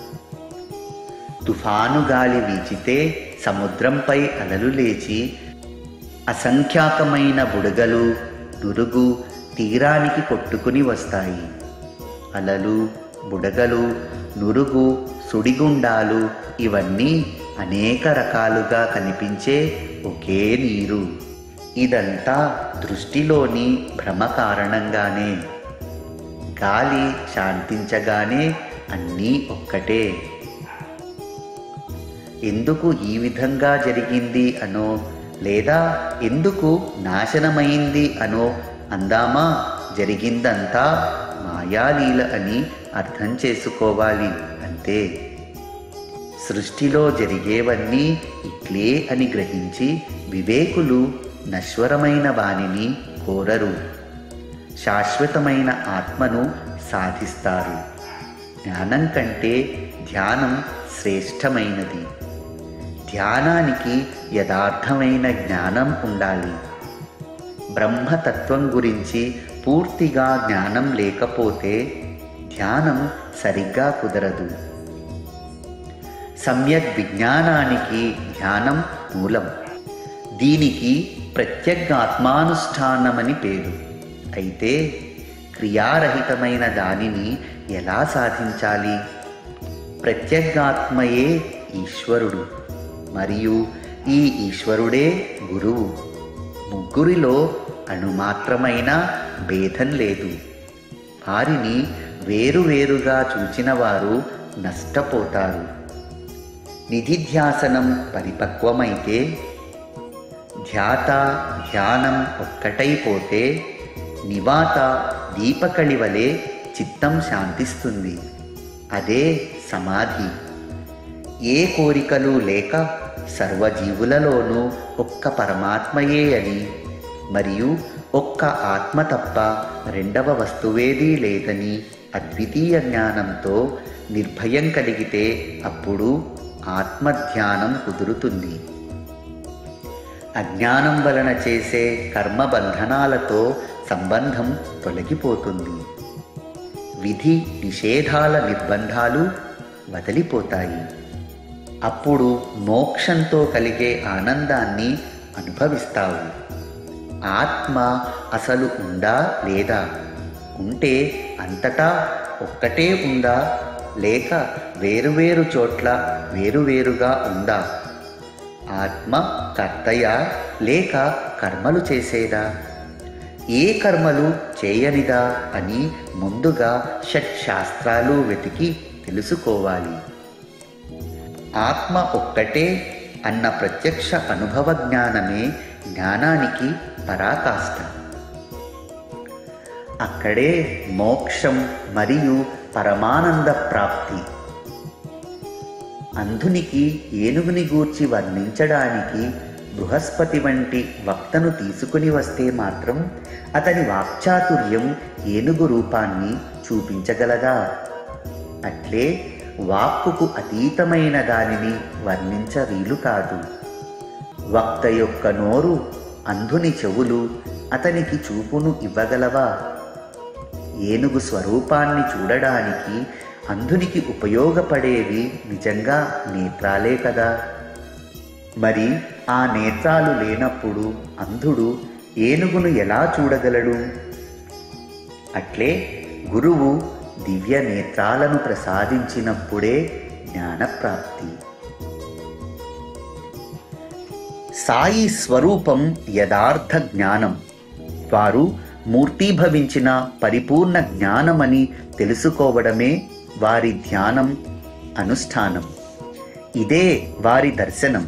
తుఫాను గాలి వీచితే సముద్రంపై అలలు లేచి అసంఖ్యాకమైన బుడగలు నురుగు తీరానికి కొట్టుకుని వస్తాయి అలలు బుడగలు నురుగు సుడిగుండాలు ఇవన్నీ అనేక రకాలుగా కనిపించే ఒకే నీరు ఇదంతా దృష్టిలోని భ్రమ కారణంగానే గాలి శాంతించగానే అన్నీ ఒక్కటే ఎందుకు ఈ విధంగా జరిగింది అనో లేదా ఎందుకు నాశనమైంది అనో అందామా జరిగిందంతా మాయాలీల అని అర్థం చేసుకోవాలి అంతే సృష్టిలో జరిగేవన్నీ ఇట్లే అని గ్రహించి వివేకులు నశ్వరమైన వానిని కోరరు శాశ్వతమైన ఆత్మను సాధిస్తారు జ్ఞానం కంటే ధ్యానం శ్రేష్టమైనది ధ్యానానికి యథార్థమైన జ్ఞానం ఉండాలి బ్రహ్మతత్వం గురించి పూర్తిగా జ్ఞానం లేకపోతే ధ్యానం సరిగ్గా కుదరదు సమ్యక్ విజ్ఞానానికి ధ్యానం మూలం దీనికి ప్రత్యగాత్మానుష్ఠానమని పేరు అయితే క్రియారహితమైన దానిని ఎలా సాధించాలి ప్రత్యగాత్మయే ఈశ్వరుడు మరియు ఈ ఈశ్వరుడే గురువు ముగ్గురిలో అణుమాత్రమైన భేదం లేదు వారిని వేరువేరుగా చూచిన వారు నష్టపోతారు నిధిధ్యాసనం పరిపక్వమైతే ధ్యాత ధ్యానం ఒక్కటైపోతే నివాత దీపకళి వలె చిత్తం శాంతిస్తుంది అదే సమాధి ఏ కోరికలు లేక సర్వజీవులలోనూ ఒక్క పరమాత్మయే అని మరియు ఒక్క ఆత్మ తప్ప రెండవ వస్తువేదీ లేదని అద్వితీయ జ్ఞానంతో నిర్భయం కలిగితే అప్పుడు ఆత్మధ్యానం కుదురుతుంది అజ్ఞానం వలన చేసే కర్మబంధనాలతో సంబంధం తొలగిపోతుంది విధి నిషేధాల నిర్బంధాలు వదిలిపోతాయి అప్పుడు మోక్షంతో కలిగే ఆనందాన్ని అనుభవిస్తావు ఆత్మ అసలు ఉందా లేదా ఉంటే అంతటా ఒక్కటే ఉందా లేక వేరువేరు చోట్ల వేరువేరుగా ఉందా ఆత్మ కర్తయా లేక కర్మలు చేసేదా ఏ కర్మలు చేయనిదా అని ముందుగా షట్ శాస్త్రాలు వెతికి తెలుసుకోవాలి ఆత్మ ఒక్కటే అన్న ప్రత్యక్ష అనుభవ జ్ఞానమే జ్ఞానానికి పరాకాష్ట అక్కడే మోక్షం మరియు పరమానంద ప్రాప్తి అంధునికి ఏనుగుని గూర్చి వర్ణించడానికి బృహస్పతి వంటి వక్తను తీసుకుని వస్తే మాత్రం అతని వాక్చాతుర్యం ఏనుగు రూపాన్ని చూపించగలదా అట్లే వాక్కుకు అతీతమైన దానిని వర్ణించ వీలు కాదు వక్త యొక్క నోరు అంధుని చెవులు అతనికి చూపును ఇవ్వగలవా ఏనుగు స్వరూపాన్ని చూడడానికి అంధునికి ఉపయోగపడేవి నిజంగా నేత్రాలే కదా మరి ఆ నేత్రాలు లేనప్పుడు అంధుడు ఏనుగును ఎలా చూడగలడు అట్లే గురువు దివ్య నేత్రాలను ప్రసాదించినప్పుడే జ్ఞానప్రాప్తి సాయి స్వరూపం యథార్థ జ్ఞానం వారు మూర్తీభవించిన పరిపూర్ణ జ్ఞానమని తెలుసుకోవడమే వారి ధ్యానం అనుష్ఠానం ఇదే వారి దర్శనం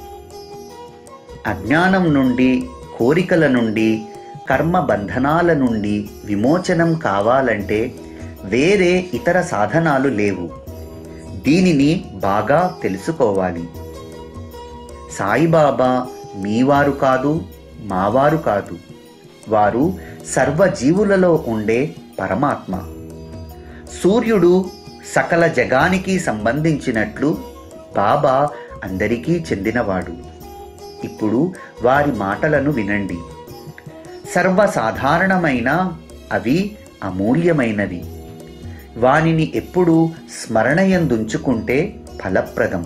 అజ్ఞానం నుండి కోరికల నుండి కర్మ బంధనాల నుండి విమోచనం కావాలంటే వేరే ఇతర సాధనాలు లేవు దీనిని బాగా తెలుసుకోవాలి సాయిబాబా మీవారు కాదు మావారు కాదు వారు సర్వజీవులలో ఉండే పరమాత్మ సూర్యుడు సకల జగానికి సంబంధించినట్లు బాబా అందరికీ చెందినవాడు ఇప్పుడు వారి మాటలను వినండి సర్వసాధారణమైన అవి అమూల్యమైనవి వానిని ఎప్పుడు స్మరణయందుంచుకుంటే ఫలప్రదం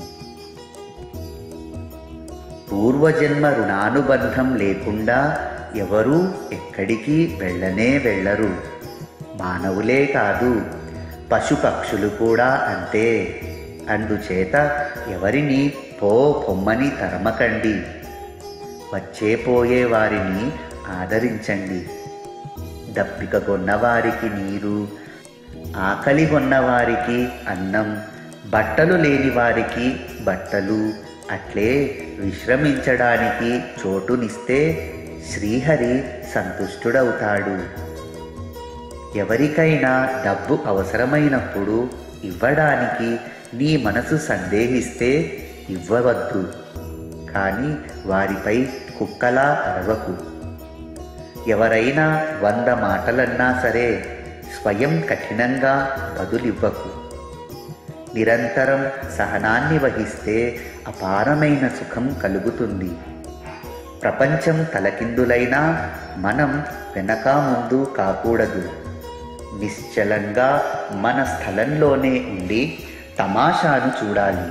పూర్వజన్మ రుణానుబంధం లేకుండా ఎవరూ ఎక్కడికి వెళ్ళనే వెళ్ళరు మానవులే కాదు పశుపక్షులు కూడా అంతే అందుచేత ఎవరిని పో పొమ్మని తరమకండి వచ్చే పోయే వారిని ఆదరించండి దప్పిక కొన్నవారికి నీరు ఆకలి కొన్నవారికి అన్నం బట్టలు లేని వారికి బట్టలు అట్లే విశ్రమించడానికి చోటునిస్తే శ్రీహరి సంతుష్టుడవుతాడు ఎవరికైనా డబ్బు అవసరమైనప్పుడు ఇవ్వడానికి నీ మనసు సందేహిస్తే ఇవ్వవద్దు కానీ వారిపై కుక్కలా అరవకు ఎవరైనా వంద మాటలన్నా సరే స్వయం కఠినంగా బదులివ్వకు నిరంతరం సహనాన్ని వహిస్తే అపారమైన సుఖం కలుగుతుంది ప్రపంచం తలకిందులైనా మనం వెనక ముందు కాకూడదు నిశ్చలంగా మన స్థలంలోనే ఉండి తమాషాను చూడాలి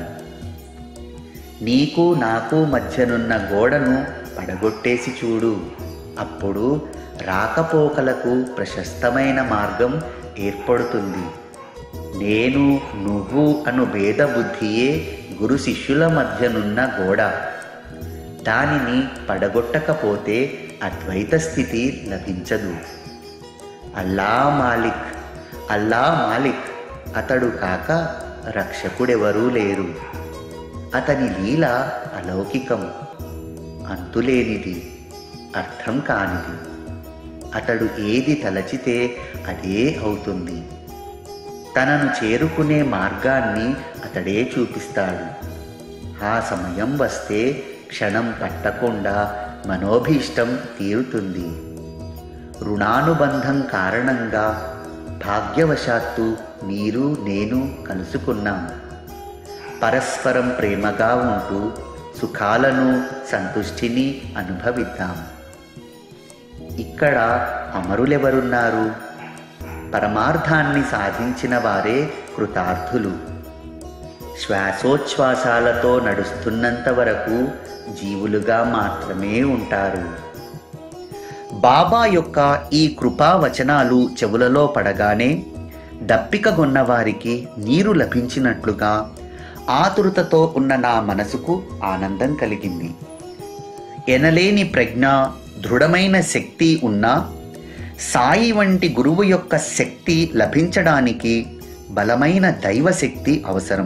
నీకు నాకు మధ్యనున్న గోడను పడగొట్టేసి చూడు అప్పుడు రాకపోకలకు ప్రశస్తమైన మార్గం ఏర్పడుతుంది నేను నువ్వు అను భేద బుద్ధియే గురు శిష్యుల మధ్యనున్న గోడ దానిని పడగొట్టకపోతే అద్వైత స్థితి లభించదు అల్లా మాలిక్ అల్లా మాలిక్ అతడు కాక రక్షకుడెవరూ లేరు అతని లీల అలౌకికం అంతులేనిది అర్థం కానిది అతడు ఏది తలచితే అదే అవుతుంది తనను చేరుకునే మార్గాన్ని అతడే చూపిస్తాడు ఆ సమయం వస్తే క్షణం పట్టకుండా మనోభీష్టం తీరుతుంది రుణానుబంధం కారణంగా భాగ్యవశాత్తు మీరు నేను కలుసుకున్నాం పరస్పరం ప్రేమగా ఉంటూ సుఖాలను సంతుష్టిని అనుభవిద్దాం ఇక్కడ అమరులెవరున్నారు పరమార్థాన్ని సాధించిన వారే కృతార్థులు శ్వాసోచ్ఛ్వాసాలతో నడుస్తున్నంత వరకు జీవులుగా మాత్రమే ఉంటారు బాబా యొక్క ఈ కృపా వచనాలు చెవులలో పడగానే దప్పికగొన్న వారికి నీరు లభించినట్లుగా ఆతురతతో ఉన్న నా మనసుకు ఆనందం కలిగింది ఎనలేని ప్రజ్ఞ దృఢమైన శక్తి ఉన్నా సాయి వంటి గురువు యొక్క శక్తి లభించడానికి బలమైన దైవశక్తి అవసరం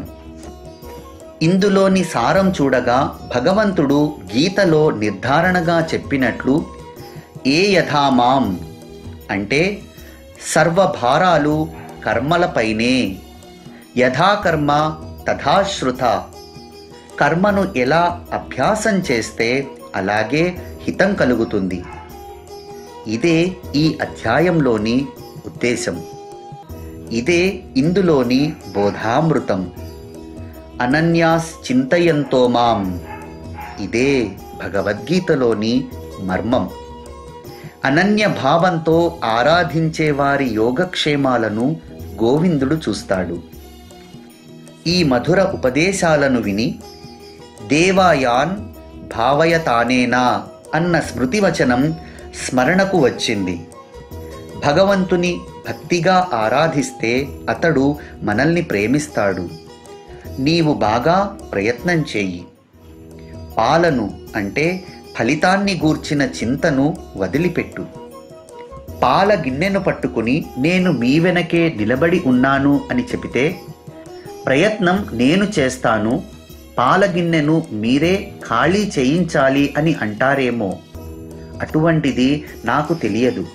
ఇందులోని సారం చూడగా భగవంతుడు గీతలో నిర్ధారణగా చెప్పినట్లు ఏ యథామాం అంటే సర్వభారాలు కర్మలపైనే యథాకర్మ తథాశ్రుత కర్మను ఎలా అభ్యాసం చేస్తే అలాగే హితం కలుగుతుంది ఇదే ఈ అధ్యాయంలోని ఉద్దేశం ఇదే ఇందులోని బోధామృతం అనన్యాస్ చింతయంతో మాం ఇదే భగవద్గీతలోని మర్మం అనన్య భావంతో ఆరాధించే వారి యోగక్షేమాలను గోవిందుడు చూస్తాడు ఈ మధుర ఉపదేశాలను విని దేవాయాన్ భావయతానేనా అన్న స్మృతివచనం స్మరణకు వచ్చింది భగవంతుని భక్తిగా ఆరాధిస్తే అతడు మనల్ని ప్రేమిస్తాడు నీవు బాగా ప్రయత్నం చేయి పాలను అంటే ఫలితాన్ని గూర్చిన చింతను వదిలిపెట్టు పాల గిన్నెను పట్టుకుని నేను మీ వెనకే నిలబడి ఉన్నాను అని చెబితే ప్రయత్నం నేను చేస్తాను పాల గిన్నెను మీరే ఖాళీ చేయించాలి అని అంటారేమో అటువంటిది నాకు తెలియదు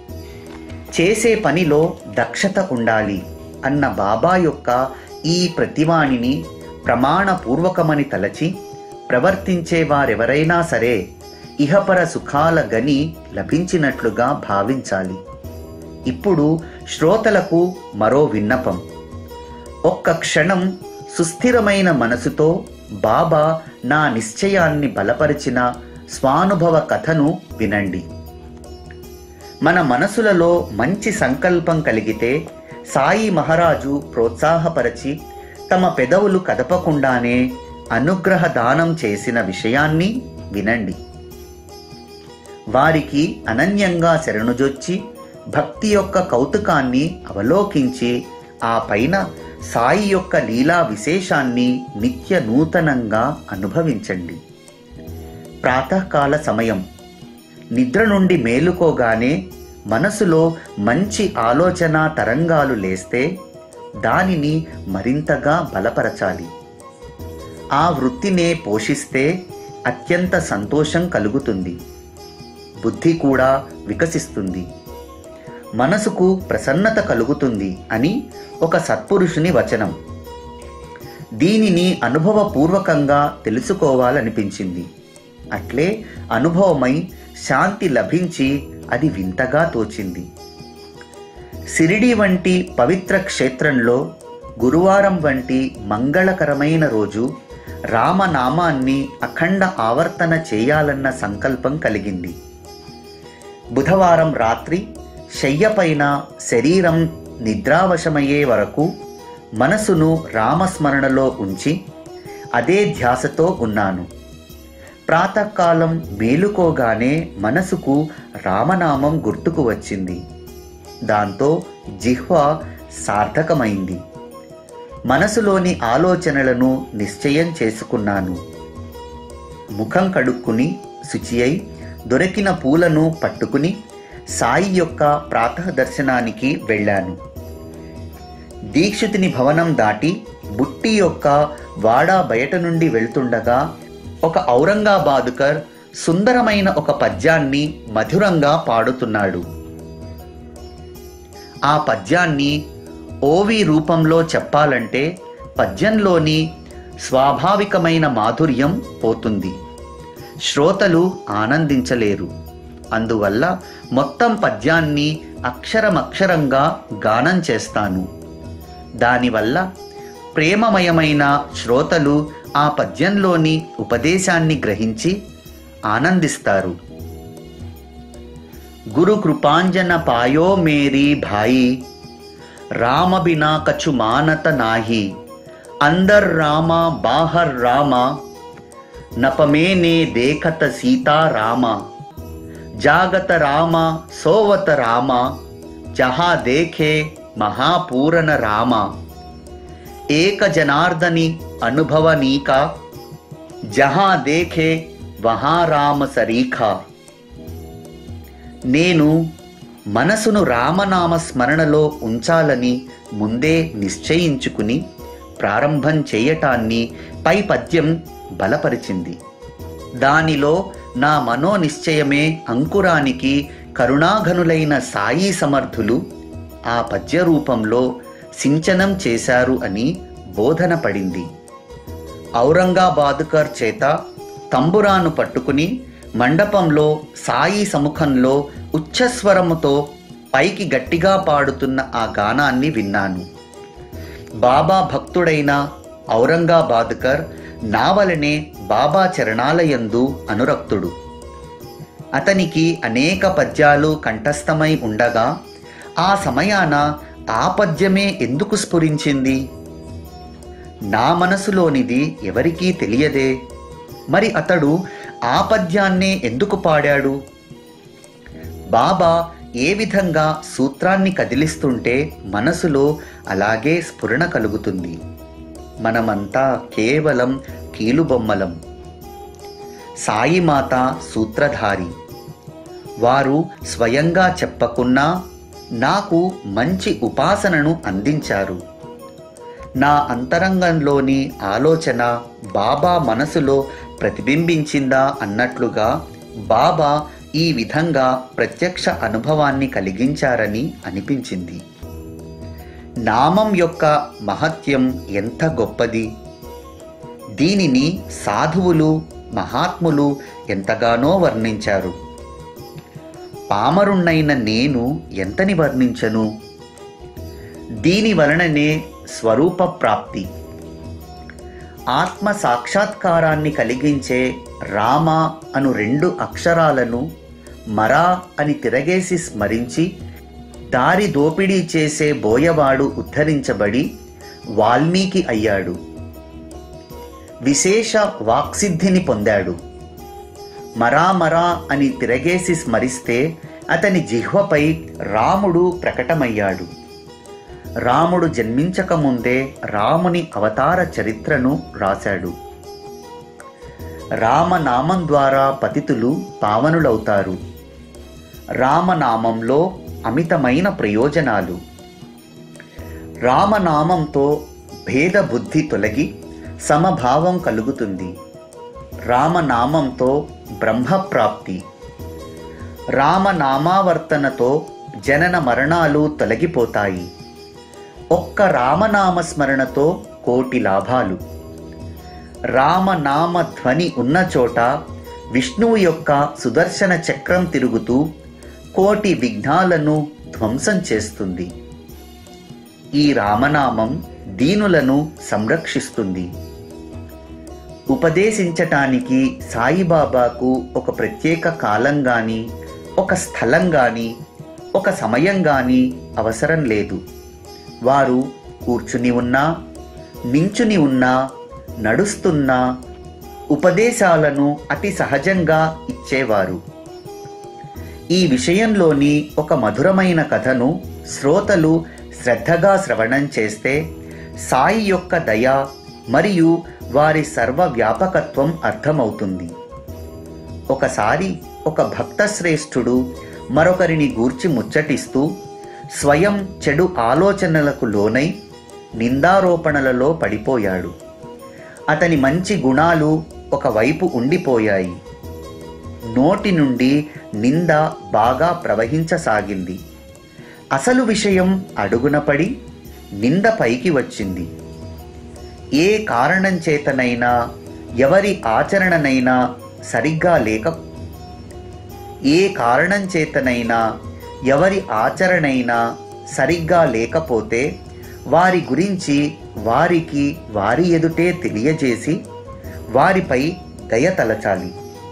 చేసే పనిలో దక్షత ఉండాలి అన్న బాబా యొక్క ఈ ప్రతివాణిని ప్రమాణపూర్వకమని తలచి ప్రవర్తించే వారెవరైనా సరే ఇహపర సుఖాల గని లభించినట్లుగా భావించాలి ఇప్పుడు శ్రోతలకు మరో విన్నపం ఒక్క క్షణం సుస్థిరమైన మనసుతో బాబా నా నిశ్చయాన్ని బలపరిచిన స్వానుభవ కథను వినండి మన మనసులలో మంచి సంకల్పం కలిగితే సాయి మహారాజు ప్రోత్సాహపరచి తమ పెదవులు కదపకుండానే అనుగ్రహ దానం చేసిన విషయాన్ని వినండి వారికి అనన్యంగా శరణుజొచ్చి భక్తి యొక్క కౌతుకాన్ని అవలోకించి ఆ పైన సాయి యొక్క లీలా విశేషాన్ని నిత్య నూతనంగా అనుభవించండి ప్రాతకాల సమయం నిద్ర నుండి మేలుకోగానే మనసులో మంచి ఆలోచన తరంగాలు లేస్తే దానిని మరింతగా బలపరచాలి ఆ వృత్తినే పోషిస్తే అత్యంత సంతోషం కలుగుతుంది బుద్ధి కూడా వికసిస్తుంది మనసుకు ప్రసన్నత కలుగుతుంది అని ఒక సత్పురుషుని వచనం దీనిని అనుభవపూర్వకంగా తెలుసుకోవాలనిపించింది అట్లే అనుభవమై శాంతి లభించి అది వింతగా తోచింది సిరిడి వంటి పవిత్ర క్షేత్రంలో గురువారం వంటి మంగళకరమైన రోజు రామనామాన్ని అఖండ ఆవర్తన చేయాలన్న సంకల్పం కలిగింది బుధవారం రాత్రి శయ్యపైన శరీరం నిద్రావశమయ్యే వరకు మనసును రామస్మరణలో ఉంచి అదే ధ్యాసతో ఉన్నాను ప్రాతకాలం మేలుకోగానే మనసుకు రామనామం గుర్తుకు వచ్చింది దాంతో జిహ్వ సార్థకమైంది మనసులోని ఆలోచనలను నిశ్చయం చేసుకున్నాను ముఖం కడుక్కుని శుచి అయి దొరికిన పూలను పట్టుకుని సాయి యొక్క ప్రాతః దర్శనానికి వెళ్ళాను దీక్షితుని భవనం దాటి బుట్టి యొక్క వాడా బయట నుండి వెళ్తుండగా ఒక ఔరంగాబాదుకర్ సుందరమైన ఒక పద్యాన్ని మధురంగా పాడుతున్నాడు ఆ పద్యాన్ని ఓవి రూపంలో చెప్పాలంటే పద్యంలోని స్వాభావికమైన మాధుర్యం పోతుంది శ్రోతలు ఆనందించలేరు అందువల్ల మొత్తం పద్యాన్ని అక్షరమక్షరంగా గానం చేస్తాను దానివల్ల ప్రేమమయమైన శ్రోతలు ఆ పద్యంలోని ఉపదేశాన్ని గ్రహించి ఆనందిస్తారు గురు కృపాంజన పాయో మేరీ భాయి రామ బినా కछु మానత నాహి అందర్ రామ బాహర్ రామ నపమేనే దేఖత సీతా రామ జాగత రామ సోవత రామ జహా దేఖే మహాపూరణ రామ ఏక జనార్దని అనుభవనీక జహా దేఖే వహారామ సరీఖా నేను మనసును రామనామ స్మరణలో ఉంచాలని ముందే నిశ్చయించుకుని ప్రారంభం చేయటాన్ని పై పద్యం బలపరిచింది దానిలో నా మనోనిశ్చయమే అంకురానికి కరుణాఘనులైన సాయి సమర్థులు ఆ పద్య రూపంలో సించనం చేశారు అని బోధన పడింది ఔరంగాబాదుకర్ చేత తంబురాను పట్టుకుని మండపంలో సాయి సముఖంలో ఉచ్చస్వరముతో పైకి గట్టిగా పాడుతున్న ఆ గానాన్ని విన్నాను బాబా భక్తుడైన ఔరంగాబాదుకర్ నావలనే బాబా చరణాలయందు అనురక్తుడు అతనికి అనేక పద్యాలు కంఠస్థమై ఉండగా ఆ సమయాన ఆ పద్యమే ఎందుకు స్ఫురించింది నా మనసులోనిది ఎవరికీ తెలియదే మరి అతడు ఆ పద్యాన్నే ఎందుకు పాడాడు బాబా ఏ విధంగా సూత్రాన్ని కదిలిస్తుంటే మనసులో అలాగే స్ఫురణ కలుగుతుంది మనమంతా కేవలం కీలుబొమ్మలం సాయిమాత సూత్రధారి వారు స్వయంగా చెప్పకున్నా నాకు మంచి ఉపాసనను అందించారు నా అంతరంగంలోని ఆలోచన బాబా మనసులో ప్రతిబింబించిందా అన్నట్లుగా బాబా ఈ విధంగా ప్రత్యక్ష అనుభవాన్ని కలిగించారని అనిపించింది నామం యొక్క మహత్యం ఎంత గొప్పది దీనిని సాధువులు మహాత్ములు ఎంతగానో వర్ణించారు పామరుణ్ణైన నేను ఎంతని వర్ణించను దీని వలననే స్వరూప ప్రాప్తి ఆత్మ సాక్షాత్కారాన్ని కలిగించే రామ అను రెండు అక్షరాలను మరా అని తిరగేసి స్మరించి దారి దోపిడీ చేసే బోయవాడు ఉద్ధరించబడి వాల్మీకి అయ్యాడు విశేష వాక్సిద్ధిని పొందాడు మరా మరా అని తిరగేసి స్మరిస్తే అతని జిహ్వపై రాముడు ప్రకటమయ్యాడు రాముడు జన్మించకముందే రాముని అవతార చరిత్రను రాశాడు రామనామం ద్వారా పతితులు పావనులవుతారు రామనామంలో అమితమైన ప్రయోజనాలు రామనామంతో భేద బుద్ధి తొలగి సమభావం కలుగుతుంది రామనామంతో బ్రహ్మప్రాప్తి రామనామావర్తనతో జనన మరణాలు తొలగిపోతాయి ఒక్క రామనామ స్మరణతో కోటి లాభాలు రామనామ ధ్వని ఉన్న చోట విష్ణువు యొక్క సుదర్శన చక్రం తిరుగుతూ కోటి విఘ్నాలను ధ్వంసం చేస్తుంది ఈ రామనామం దీనులను సంరక్షిస్తుంది ఉపదేశించటానికి సాయిబాబాకు ఒక ప్రత్యేక కాలం గాని ఒక స్థలం గాని ఒక సమయం గాని అవసరం లేదు వారు కూర్చుని ఉన్నా నించుని ఉన్నా నడుస్తున్నా ఉపదేశాలను అతి సహజంగా ఇచ్చేవారు ఈ విషయంలోని ఒక మధురమైన కథను శ్రోతలు శ్రద్ధగా శ్రవణం చేస్తే సాయి యొక్క దయ మరియు వారి సర్వ వ్యాపకత్వం అర్థమవుతుంది ఒకసారి ఒక భక్త శ్రేష్ఠుడు మరొకరిని గూర్చి ముచ్చటిస్తూ స్వయం చెడు ఆలోచనలకు లోనై నిందారోపణలలో పడిపోయాడు అతని మంచి గుణాలు ఒకవైపు ఉండిపోయాయి నోటి నుండి నింద బాగా ప్రవహించసాగింది అసలు విషయం అడుగున పడి నింద పైకి వచ్చింది ఏ కారణం చేతనైనా ఎవరి ఆచరణనైనా సరిగ్గా లేక ఏ కారణం చేతనైనా ఎవరి ఆచరణైనా సరిగ్గా లేకపోతే వారి గురించి వారికి వారి ఎదుటే తెలియజేసి వారిపై దయ తలచాలి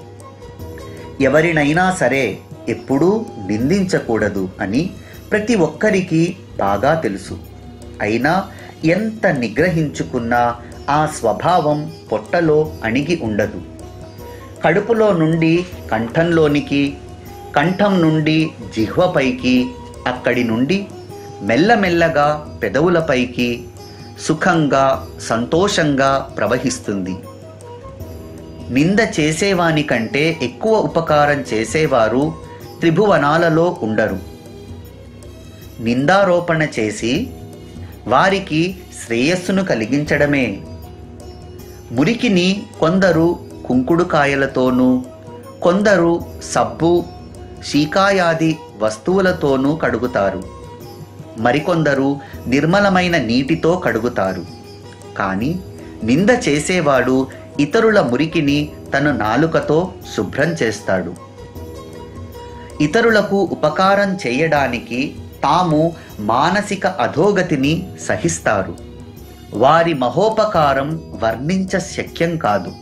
ఎవరినైనా సరే ఎప్పుడూ నిందించకూడదు అని ప్రతి ఒక్కరికి బాగా తెలుసు అయినా ఎంత నిగ్రహించుకున్నా ఆ స్వభావం పొట్టలో అణిగి ఉండదు కడుపులో నుండి కంఠంలోనికి కంఠం నుండి జిహ్వపైకి అక్కడి నుండి మెల్లమెల్లగా పెదవులపైకి సుఖంగా సంతోషంగా ప్రవహిస్తుంది నింద చేసేవాని కంటే ఎక్కువ ఉపకారం చేసేవారు త్రిభువనాలలో ఉండరు నిందారోపణ చేసి వారికి శ్రేయస్సును కలిగించడమే మురికిని కొందరు కుంకుడుకాయలతోనూ కొందరు సబ్బు శీకాయాది వస్తువులతోనూ కడుగుతారు మరికొందరు నిర్మలమైన నీటితో కడుగుతారు కానీ నింద చేసేవాడు ఇతరుల మురికిని తన నాలుకతో శుభ్రం చేస్తాడు ఇతరులకు ఉపకారం చేయడానికి తాము మానసిక అధోగతిని సహిస్తారు వారి మహోపకారం వర్ణించ శక్యం కాదు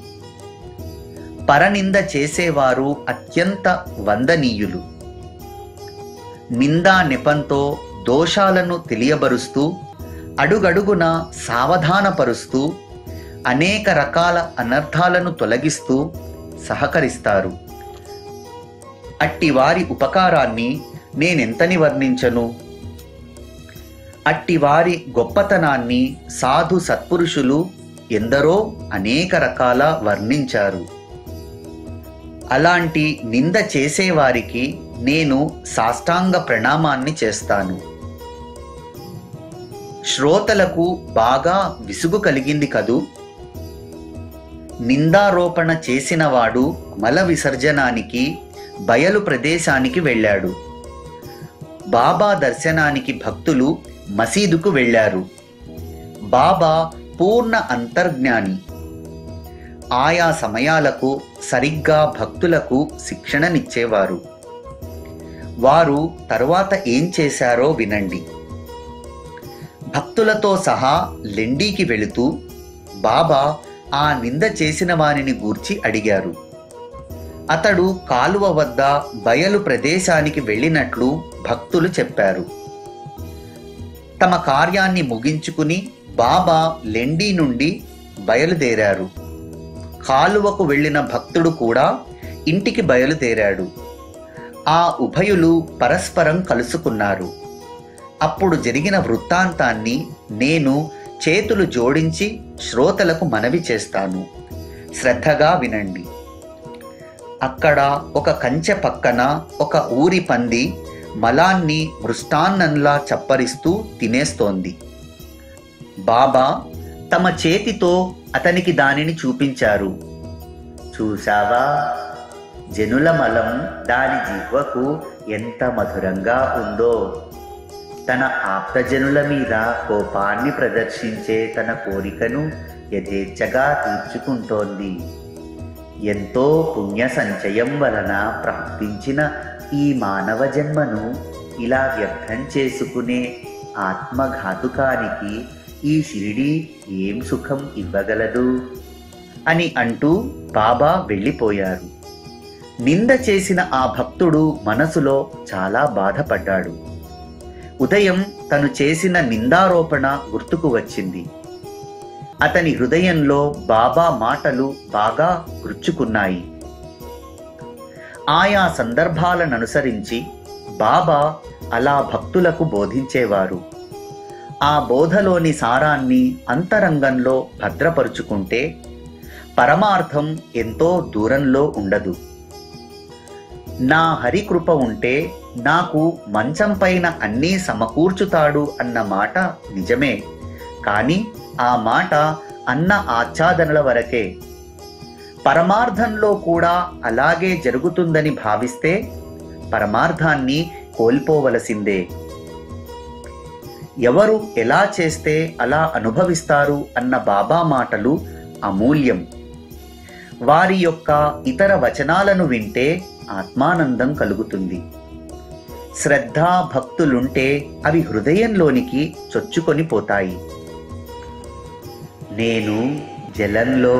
పరనింద చేసేవారు అత్యంత వందనీయులు నిందా నెపంతో దోషాలను తెలియబరుస్తూ అడుగడుగున సావధానపరుస్తూ అనేక రకాల అనర్థాలను తొలగిస్తూ సహకరిస్తారు అట్టి వారి ఉపకారాన్ని నేనెంతని వర్ణించను అట్టి వారి గొప్పతనాన్ని సాధు సత్పురుషులు ఎందరో అనేక రకాల వర్ణించారు అలాంటి నింద చేసేవారికి నేను సాష్టాంగ ప్రణామాన్ని చేస్తాను శ్రోతలకు బాగా విసుగు కలిగింది కదూ నిందారోపణ చేసినవాడు మల విసర్జనానికి బయలు ప్రదేశానికి వెళ్ళాడు బాబా దర్శనానికి భక్తులు మసీదుకు వెళ్ళారు బాబా పూర్ణ అంతర్జ్ఞాని ఆయా సమయాలకు సరిగ్గా భక్తులకు శిక్షణనిచ్చేవారు వారు తరువాత ఏం చేశారో వినండి భక్తులతో సహా లెండీకి వెళుతూ బాబా ఆ నింద చేసిన వారిని గూర్చి అడిగారు అతడు కాలువ వద్ద బయలు ప్రదేశానికి వెళ్ళినట్లు భక్తులు చెప్పారు తమ కార్యాన్ని ముగించుకుని బాబా లెండీ నుండి బయలుదేరారు కాలువకు వెళ్ళిన భక్తుడు కూడా ఇంటికి బయలుదేరాడు ఆ ఉభయులు పరస్పరం కలుసుకున్నారు అప్పుడు జరిగిన వృత్తాంతాన్ని నేను చేతులు జోడించి శ్రోతలకు మనవి చేస్తాను శ్రద్ధగా వినండి అక్కడ ఒక కంచె పక్కన ఒక ఊరి పంది మలాన్ని మృష్టాన్నంలా చప్పరిస్తూ తినేస్తోంది బాబా తమ చేతితో అతనికి దానిని చూపించారు చూశావా జనుల మలం దాని జిహ్వకు ఎంత మధురంగా ఉందో తన ఆప్తజనుల మీద కోపాన్ని ప్రదర్శించే తన కోరికను యథేచ్ఛగా తీర్చుకుంటోంది ఎంతో పుణ్య సంచయం వలన ప్రాప్తించిన ఈ మానవ జన్మను ఇలా వ్యర్థం చేసుకునే ఆత్మఘాతుకానికి ఈ షిరిడి ఏం సుఖం ఇవ్వగలదు అని అంటూ బాబా వెళ్ళిపోయారు నింద చేసిన ఆ భక్తుడు మనసులో చాలా బాధపడ్డాడు ఉదయం తను చేసిన నిందారోపణ గుర్తుకు వచ్చింది అతని హృదయంలో బాబా మాటలు బాగా గుర్చుకున్నాయి ఆయా సందర్భాలను అనుసరించి బాబా అలా భక్తులకు బోధించేవారు ఆ బోధలోని సారాన్ని అంతరంగంలో భద్రపరుచుకుంటే పరమార్థం ఎంతో దూరంలో ఉండదు నా హరికృప ఉంటే నాకు మంచం పైన అన్నీ సమకూర్చుతాడు అన్న మాట నిజమే కానీ ఆ మాట అన్న ఆచ్ఛాదనల వరకే పరమార్థంలో కూడా అలాగే జరుగుతుందని భావిస్తే పరమార్థాన్ని కోల్పోవలసిందే ఎవరు ఎలా చేస్తే అలా అనుభవిస్తారు అన్న బాబా మాటలు అమూల్యం వారి యొక్క ఇతర వచనాలను వింటే ఆత్మానందం కలుగుతుంది శ్రద్ధా భక్తులుంటే అవి హృదయంలోనికి చొచ్చుకొని పోతాయి నేను జలంలో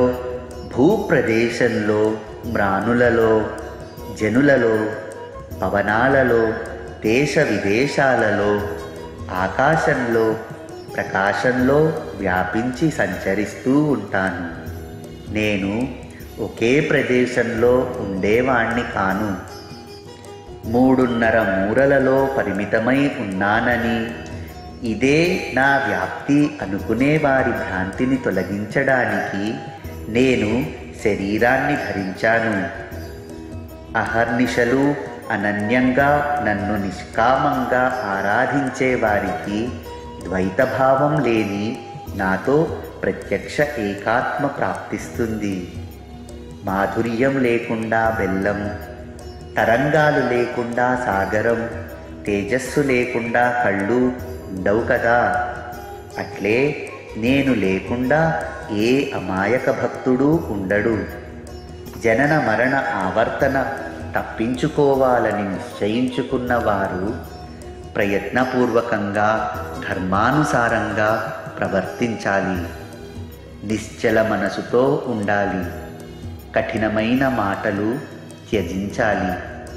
భూప్రదేశంలో మ్రానులలో జనులలో పవనాలలో దేశ విదేశాలలో ఆకాశంలో ప్రకాశంలో వ్యాపించి సంచరిస్తూ ఉంటాను నేను ఒకే ప్రదేశంలో ఉండేవాణ్ణి కాను మూడున్నర మూరలలో పరిమితమై ఉన్నానని ఇదే నా వ్యాప్తి అనుకునే వారి భ్రాంతిని తొలగించడానికి నేను శరీరాన్ని ధరించాను అహర్నిశలు అనన్యంగా నన్ను నిష్కామంగా ఆరాధించే వారికి ద్వైతభావం లేని నాతో ప్రత్యక్ష ఏకాత్మ ప్రాప్తిస్తుంది మాధుర్యం లేకుండా బెల్లం తరంగాలు లేకుండా సాగరం తేజస్సు లేకుండా కళ్ళు ఉండవు కదా అట్లే నేను లేకుండా ఏ అమాయక భక్తుడు ఉండడు జనన మరణ ఆవర్తన తప్పించుకోవాలని నిశ్చయించుకున్న వారు ప్రయత్నపూర్వకంగా ధర్మానుసారంగా ప్రవర్తించాలి నిశ్చల మనసుతో ఉండాలి కఠినమైన మాటలు త్యజించాలి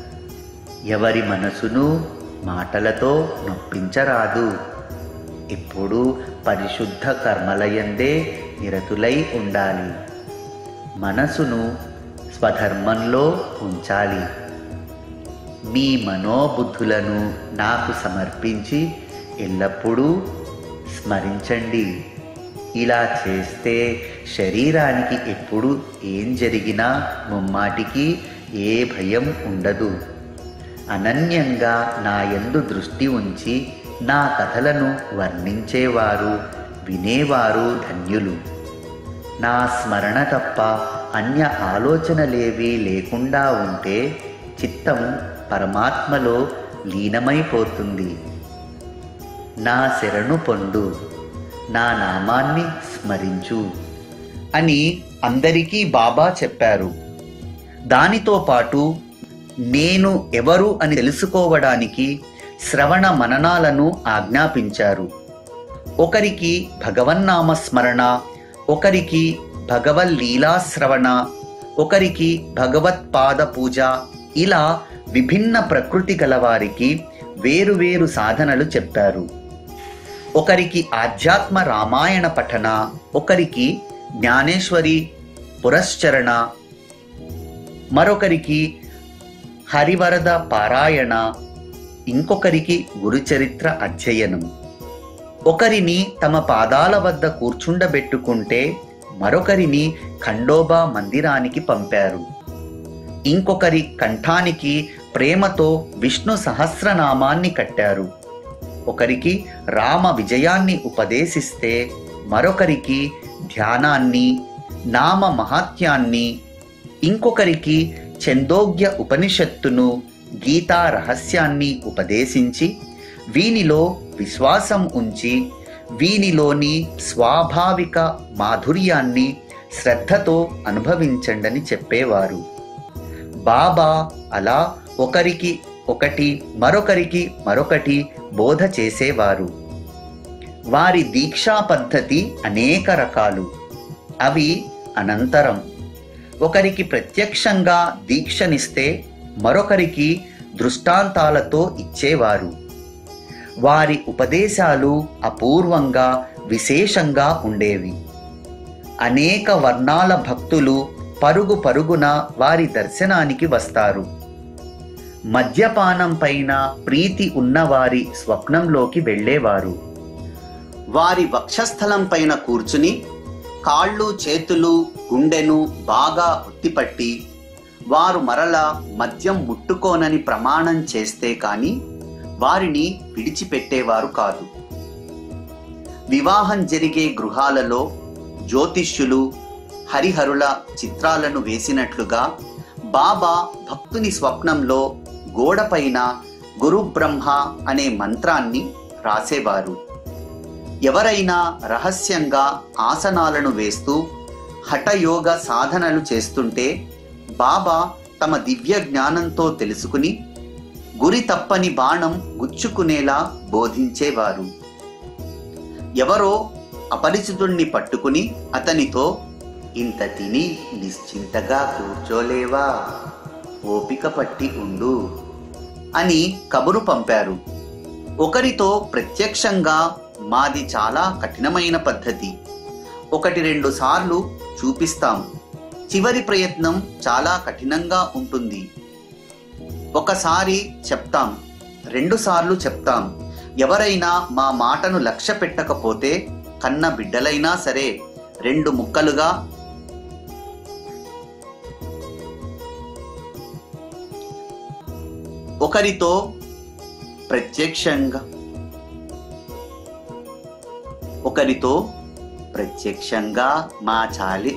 ఎవరి మనసును మాటలతో నొప్పించరాదు ఇప్పుడు పరిశుద్ధ కర్మలయందే నిరతులై ఉండాలి మనసును స్వధర్మంలో ఉంచాలి మీ మనోబుద్ధులను నాకు సమర్పించి ఎల్లప్పుడూ స్మరించండి ఇలా చేస్తే శరీరానికి ఎప్పుడు ఏం జరిగినా ముమ్మాటికి ఏ భయం ఉండదు అనన్యంగా నా యందు దృష్టి ఉంచి నా కథలను వర్ణించేవారు వినేవారు ధన్యులు నా స్మరణ తప్ప అన్య ఆలోచనలేవీ లేకుండా ఉంటే చిత్తం పరమాత్మలో లీనమైపోతుంది నా శరణు పొందు నా నామాన్ని స్మరించు అని అందరికీ బాబా చెప్పారు దానితో పాటు నేను ఎవరు అని తెలుసుకోవడానికి శ్రవణ మననాలను ఆజ్ఞాపించారు ఒకరికి భగవన్నామ స్మరణ ఒకరికి భగవల్లీలా శ్రవణ ఒకరికి భగవత్పాద పూజ ఇలా విభిన్న ప్రకృతి గలవారికి వేరువేరు సాధనలు చెప్పారు ఒకరికి ఆధ్యాత్మ రామాయణ పఠన ఒకరికి జ్ఞానేశ్వరి పురశ్చరణ మరొకరికి హరివరద పారాయణ ఇంకొకరికి గురుచరిత్ర అధ్యయనం ఒకరిని తమ పాదాల వద్ద కూర్చుండబెట్టుకుంటే మరొకరిని ఖండోబా మందిరానికి పంపారు ఇంకొకరి కంఠానికి ప్రేమతో విష్ణు సహస్రనామాన్ని కట్టారు ఒకరికి రామ విజయాన్ని ఉపదేశిస్తే మరొకరికి ధ్యానాన్ని నామ మహాత్యాన్ని ఇంకొకరికి చందోగ్య ఉపనిషత్తును గీతా రహస్యాన్ని ఉపదేశించి వీనిలో విశ్వాసం ఉంచి వీనిలోని స్వాభావిక మాధుర్యాన్ని శ్రద్ధతో అనుభవించండని చెప్పేవారు బాబా అలా ఒకరికి ఒకటి మరొకరికి మరొకటి బోధ చేసేవారు వారి దీక్షా పద్ధతి అనేక రకాలు అవి అనంతరం ఒకరికి ప్రత్యక్షంగా దీక్షనిస్తే మరొకరికి దృష్టాంతాలతో ఇచ్చేవారు వారి ఉపదేశాలు అపూర్వంగా విశేషంగా ఉండేవి అనేక వర్ణాల భక్తులు పరుగు పరుగున వారి దర్శనానికి వస్తారు మద్యపానం పైన ప్రీతి ఉన్నవారి స్వప్నంలోకి వెళ్ళేవారు వారి వక్షస్థలం పైన కూర్చుని కాళ్ళు చేతులు గుండెను బాగా ఒత్తిపట్టి వారు మరల మద్యం ముట్టుకోనని ప్రమాణం చేస్తే కాని వారిని విడిచిపెట్టేవారు కాదు వివాహం జరిగే గృహాలలో జ్యోతిష్యులు హరిహరుల చిత్రాలను వేసినట్లుగా బాబా భక్తుని స్వప్నంలో గోడపైన గురుబ్రహ్మ అనే మంత్రాన్ని రాసేవారు ఎవరైనా రహస్యంగా ఆసనాలను వేస్తూ హఠయోగ సాధనలు చేస్తుంటే బాబా తమ దివ్య జ్ఞానంతో తెలుసుకుని గురి తప్పని బాణం గుచ్చుకునేలా బోధించేవారు ఎవరో అపరిచితుణ్ణి పట్టుకుని అతనితో ఇంత తిని నిశ్చింతగా కూర్చోలేవా ఓపిక పట్టి ఉండు అని కబురు పంపారు ఒకరితో ప్రత్యక్షంగా మాది చాలా కఠినమైన పద్ధతి ఒకటి రెండు సార్లు చూపిస్తాం చివరి ప్రయత్నం చాలా కఠినంగా ఉంటుంది ఒకసారి చెప్తాం రెండు సార్లు చెప్తాం ఎవరైనా మా మాటను లక్ష్య పెట్టకపోతే కన్న బిడ్డలైనా సరే రెండు ముక్కలుగా ఒకరితో ప్రత్యక్షంగా ఒకరితో ప్రత్యక్షంగా మా చాలి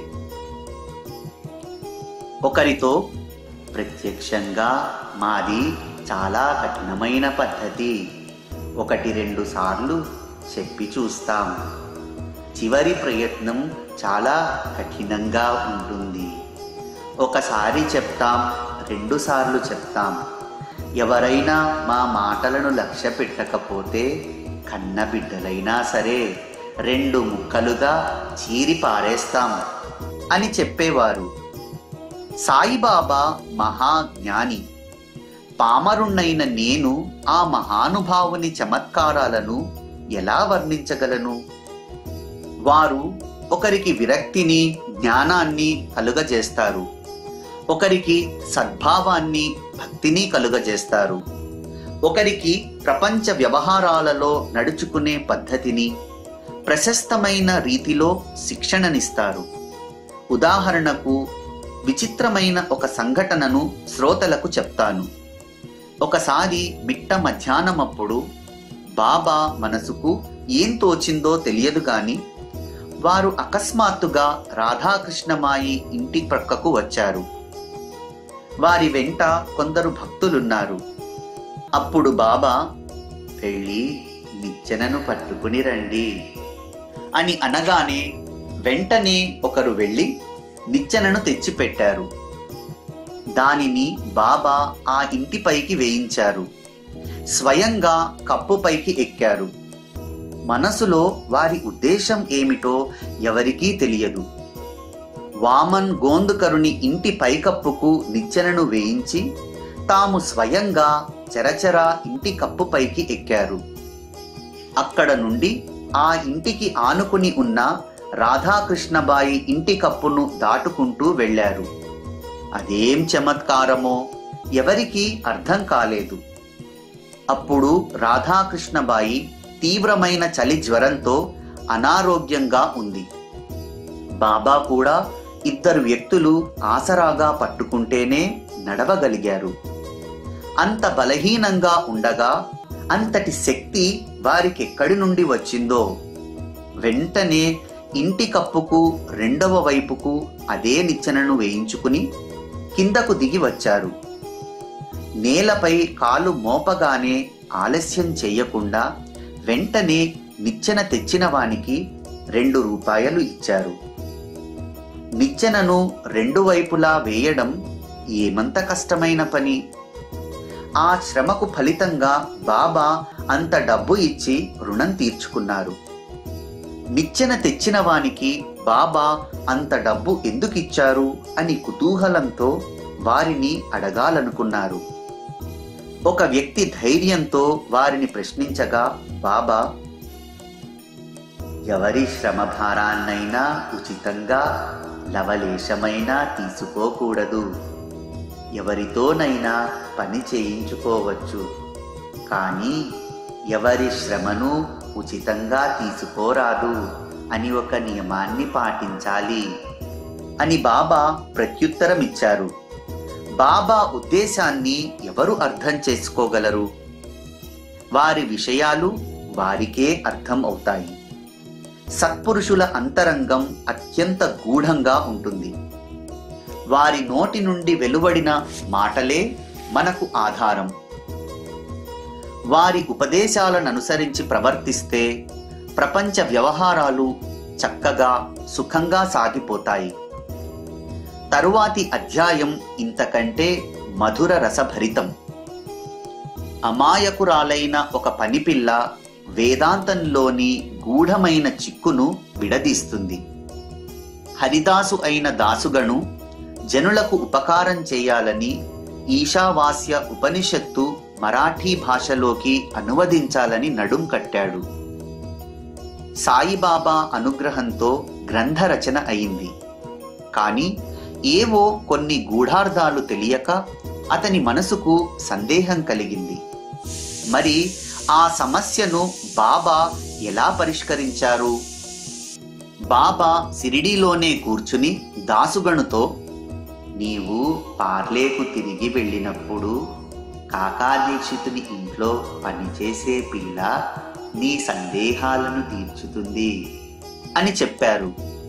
ఒకరితో ప్రత్యక్షంగా మాది చాలా కఠినమైన పద్ధతి ఒకటి రెండు సార్లు చెప్పి చూస్తాం చివరి ప్రయత్నం చాలా కఠినంగా ఉంటుంది ఒకసారి చెప్తాం రెండు సార్లు చెప్తాం ఎవరైనా మా మాటలను లక్ష్య పెట్టకపోతే కన్న బిడ్డలైనా సరే రెండు ముక్కలుగా చీరి పారేస్తాం అని చెప్పేవారు సాయిబాబా మహాజ్ఞాని పామరుణ్ణైన నేను ఆ మహానుభావుని చమత్కారాలను ఎలా వర్ణించగలను వారు ఒకరికి విరక్తిని జ్ఞానాన్ని కలుగజేస్తారు ఒకరికి సద్భావాన్ని భక్తిని కలుగజేస్తారు ఒకరికి ప్రపంచ వ్యవహారాలలో నడుచుకునే పద్ధతిని ప్రశస్తమైన రీతిలో శిక్షణనిస్తారు ఉదాహరణకు విచిత్రమైన ఒక సంఘటనను శ్రోతలకు చెప్తాను ఒకసారి మిట్ట మధ్యాహ్నమప్పుడు బాబా మనసుకు ఏం తోచిందో తెలియదు గాని వారు అకస్మాత్తుగా రాధాకృష్ణమాయి ఇంటి ప్రక్కకు వచ్చారు వారి వెంట కొందరు భక్తులున్నారు అప్పుడు బాబా వెళ్ళి నిచ్చెనను పట్టుకుని రండి అని అనగానే వెంటనే ఒకరు వెళ్ళి నిచ్చెనను తెచ్చిపెట్టారు దానిని బాబా ఆ ఇంటిపైకి వేయించారు స్వయంగా కప్పుపైకి ఎక్కారు మనసులో వారి ఉద్దేశం ఏమిటో ఎవరికీ తెలియదు వామన్ గోందుకరుని ఇంటి పైకప్పుకు నిచ్చెనను వేయించి తాము స్వయంగా చరచర ఇంటి కప్పుపైకి ఎక్కారు అక్కడ నుండి ఆ ఇంటికి ఆనుకుని ఉన్న రాధాకృష్ణబాయి ఇంటి కప్పును దాటుకుంటూ వెళ్ళారు అదేం చమత్కారమో ఎవరికీ అర్థం కాలేదు అప్పుడు రాధాకృష్ణబాయి తీవ్రమైన చలి జ్వరంతో అనారోగ్యంగా ఉంది బాబా కూడా ఇద్దరు వ్యక్తులు ఆసరాగా పట్టుకుంటేనే నడవగలిగారు అంత బలహీనంగా ఉండగా అంతటి శక్తి వారికెక్కడి నుండి వచ్చిందో వెంటనే ఇంటి కప్పుకు రెండవ వైపుకు అదే నిచ్చెనను వేయించుకుని కిందకు దిగి వచ్చారు నేలపై కాలు మోపగానే ఆలస్యం చెయ్యకుండా వెంటనే నిచ్చెన తెచ్చిన వానికి రెండు రూపాయలు ఇచ్చారు నిచ్చెనను రెండు వైపులా వేయడం ఏమంత కష్టమైన పని ఆ శ్రమకు ఫలితంగా బాబా అంత డబ్బు ఇచ్చి రుణం తీర్చుకున్నారు నిచ్చెన తెచ్చిన వానికి బాబా అంత డబ్బు ఎందుకు ఇచ్చారు అని కుతూహలంతో వారిని అడగాలనుకున్నారు ఒక వ్యక్తి ధైర్యంతో వారిని ప్రశ్నించగా బాబా ఎవరి శ్రమ భారాన్నైనా ఉచితంగా లవలేశమైనా తీసుకోకూడదు ఎవరితోనైనా పని చేయించుకోవచ్చు కానీ ఎవరి శ్రమను ఉచితంగా తీసుకోరాదు అని ఒక నియమాన్ని పాటించాలి అని బాబా ప్రత్యుత్తరం ఇచ్చారు బాబా ఉద్దేశాన్ని ఎవరు అర్థం చేసుకోగలరు వారి విషయాలు వారికే అర్థం అవుతాయి సత్పురుషుల అంతరంగం అత్యంత గూఢంగా ఉంటుంది వారి నోటి నుండి వెలువడిన మాటలే మనకు ఆధారం వారి ఉపదేశాలను అనుసరించి ప్రవర్తిస్తే ప్రపంచ వ్యవహారాలు చక్కగా సుఖంగా సాగిపోతాయి తరువాతి అధ్యాయం ఇంతకంటే మధుర రసభరితం అమాయకురాలైన ఒక పనిపిల్ల వేదాంతంలోని గూఢమైన చిక్కును విడదీస్తుంది హరిదాసు అయిన దాసుగను జనులకు ఉపకారం చేయాలని ఈశావాస్య ఉపనిషత్తు మరాఠీ భాషలోకి అనువదించాలని నడుం కట్టాడు సాయిబాబా అనుగ్రహంతో గ్రంథ రచన అయింది కానీ ఏవో కొన్ని గూఢార్థాలు తెలియక అతని మనసుకు సందేహం కలిగింది మరి ఆ సమస్యను బాబా ఎలా పరిష్కరించారు బాబా సిరిడిలోనే కూర్చుని దాసుగణుతో నీవు పార్లేకు తిరిగి వెళ్ళినప్పుడు కాకాదీక్షితుని ఇంట్లో పనిచేసే పిల్ల నీ సందేహాలను తీర్చుతుంది అని చెప్పారు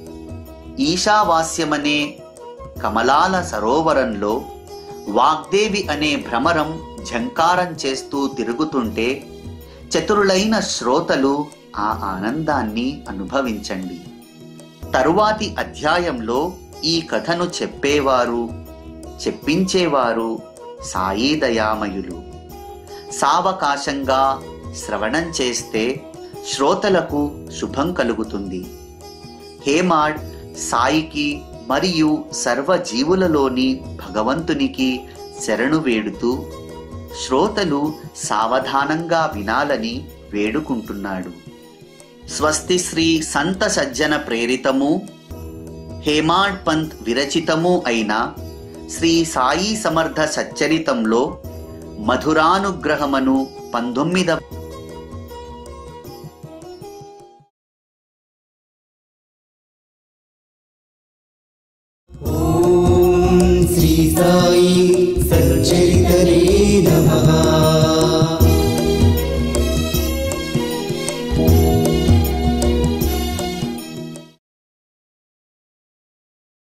ఈశావాస్యమనే కమలాల సరోవరంలో వాగ్దేవి అనే భ్రమరం ఝంకారం చేస్తూ తిరుగుతుంటే చతురులైన శ్రోతలు ఆ ఆనందాన్ని అనుభవించండి తరువాతి అధ్యాయంలో ఈ కథను చెప్పేవారు చెప్పించేవారు సాయి దయామయులు సావకాశంగా శ్రవణం చేస్తే శ్రోతలకు శుభం కలుగుతుంది హేమాడ్ సాయికి మరియు సర్వ జీవులలోని భగవంతునికి శరణు వేడుతూ శ్రోతలు సావధానంగా వినాలని వేడుకుంటున్నాడు స్వస్తి శ్రీ సంత సజ్జన ప్రేరితము హేమాడ్ పంత్ విరచితము అయిన శ్రీ సాయి సమర్థ సచ్చరితంలో మధురానుగ్రహమను పంతొమ్మిదవ ॐ श्री साई सच्चरितरे नमः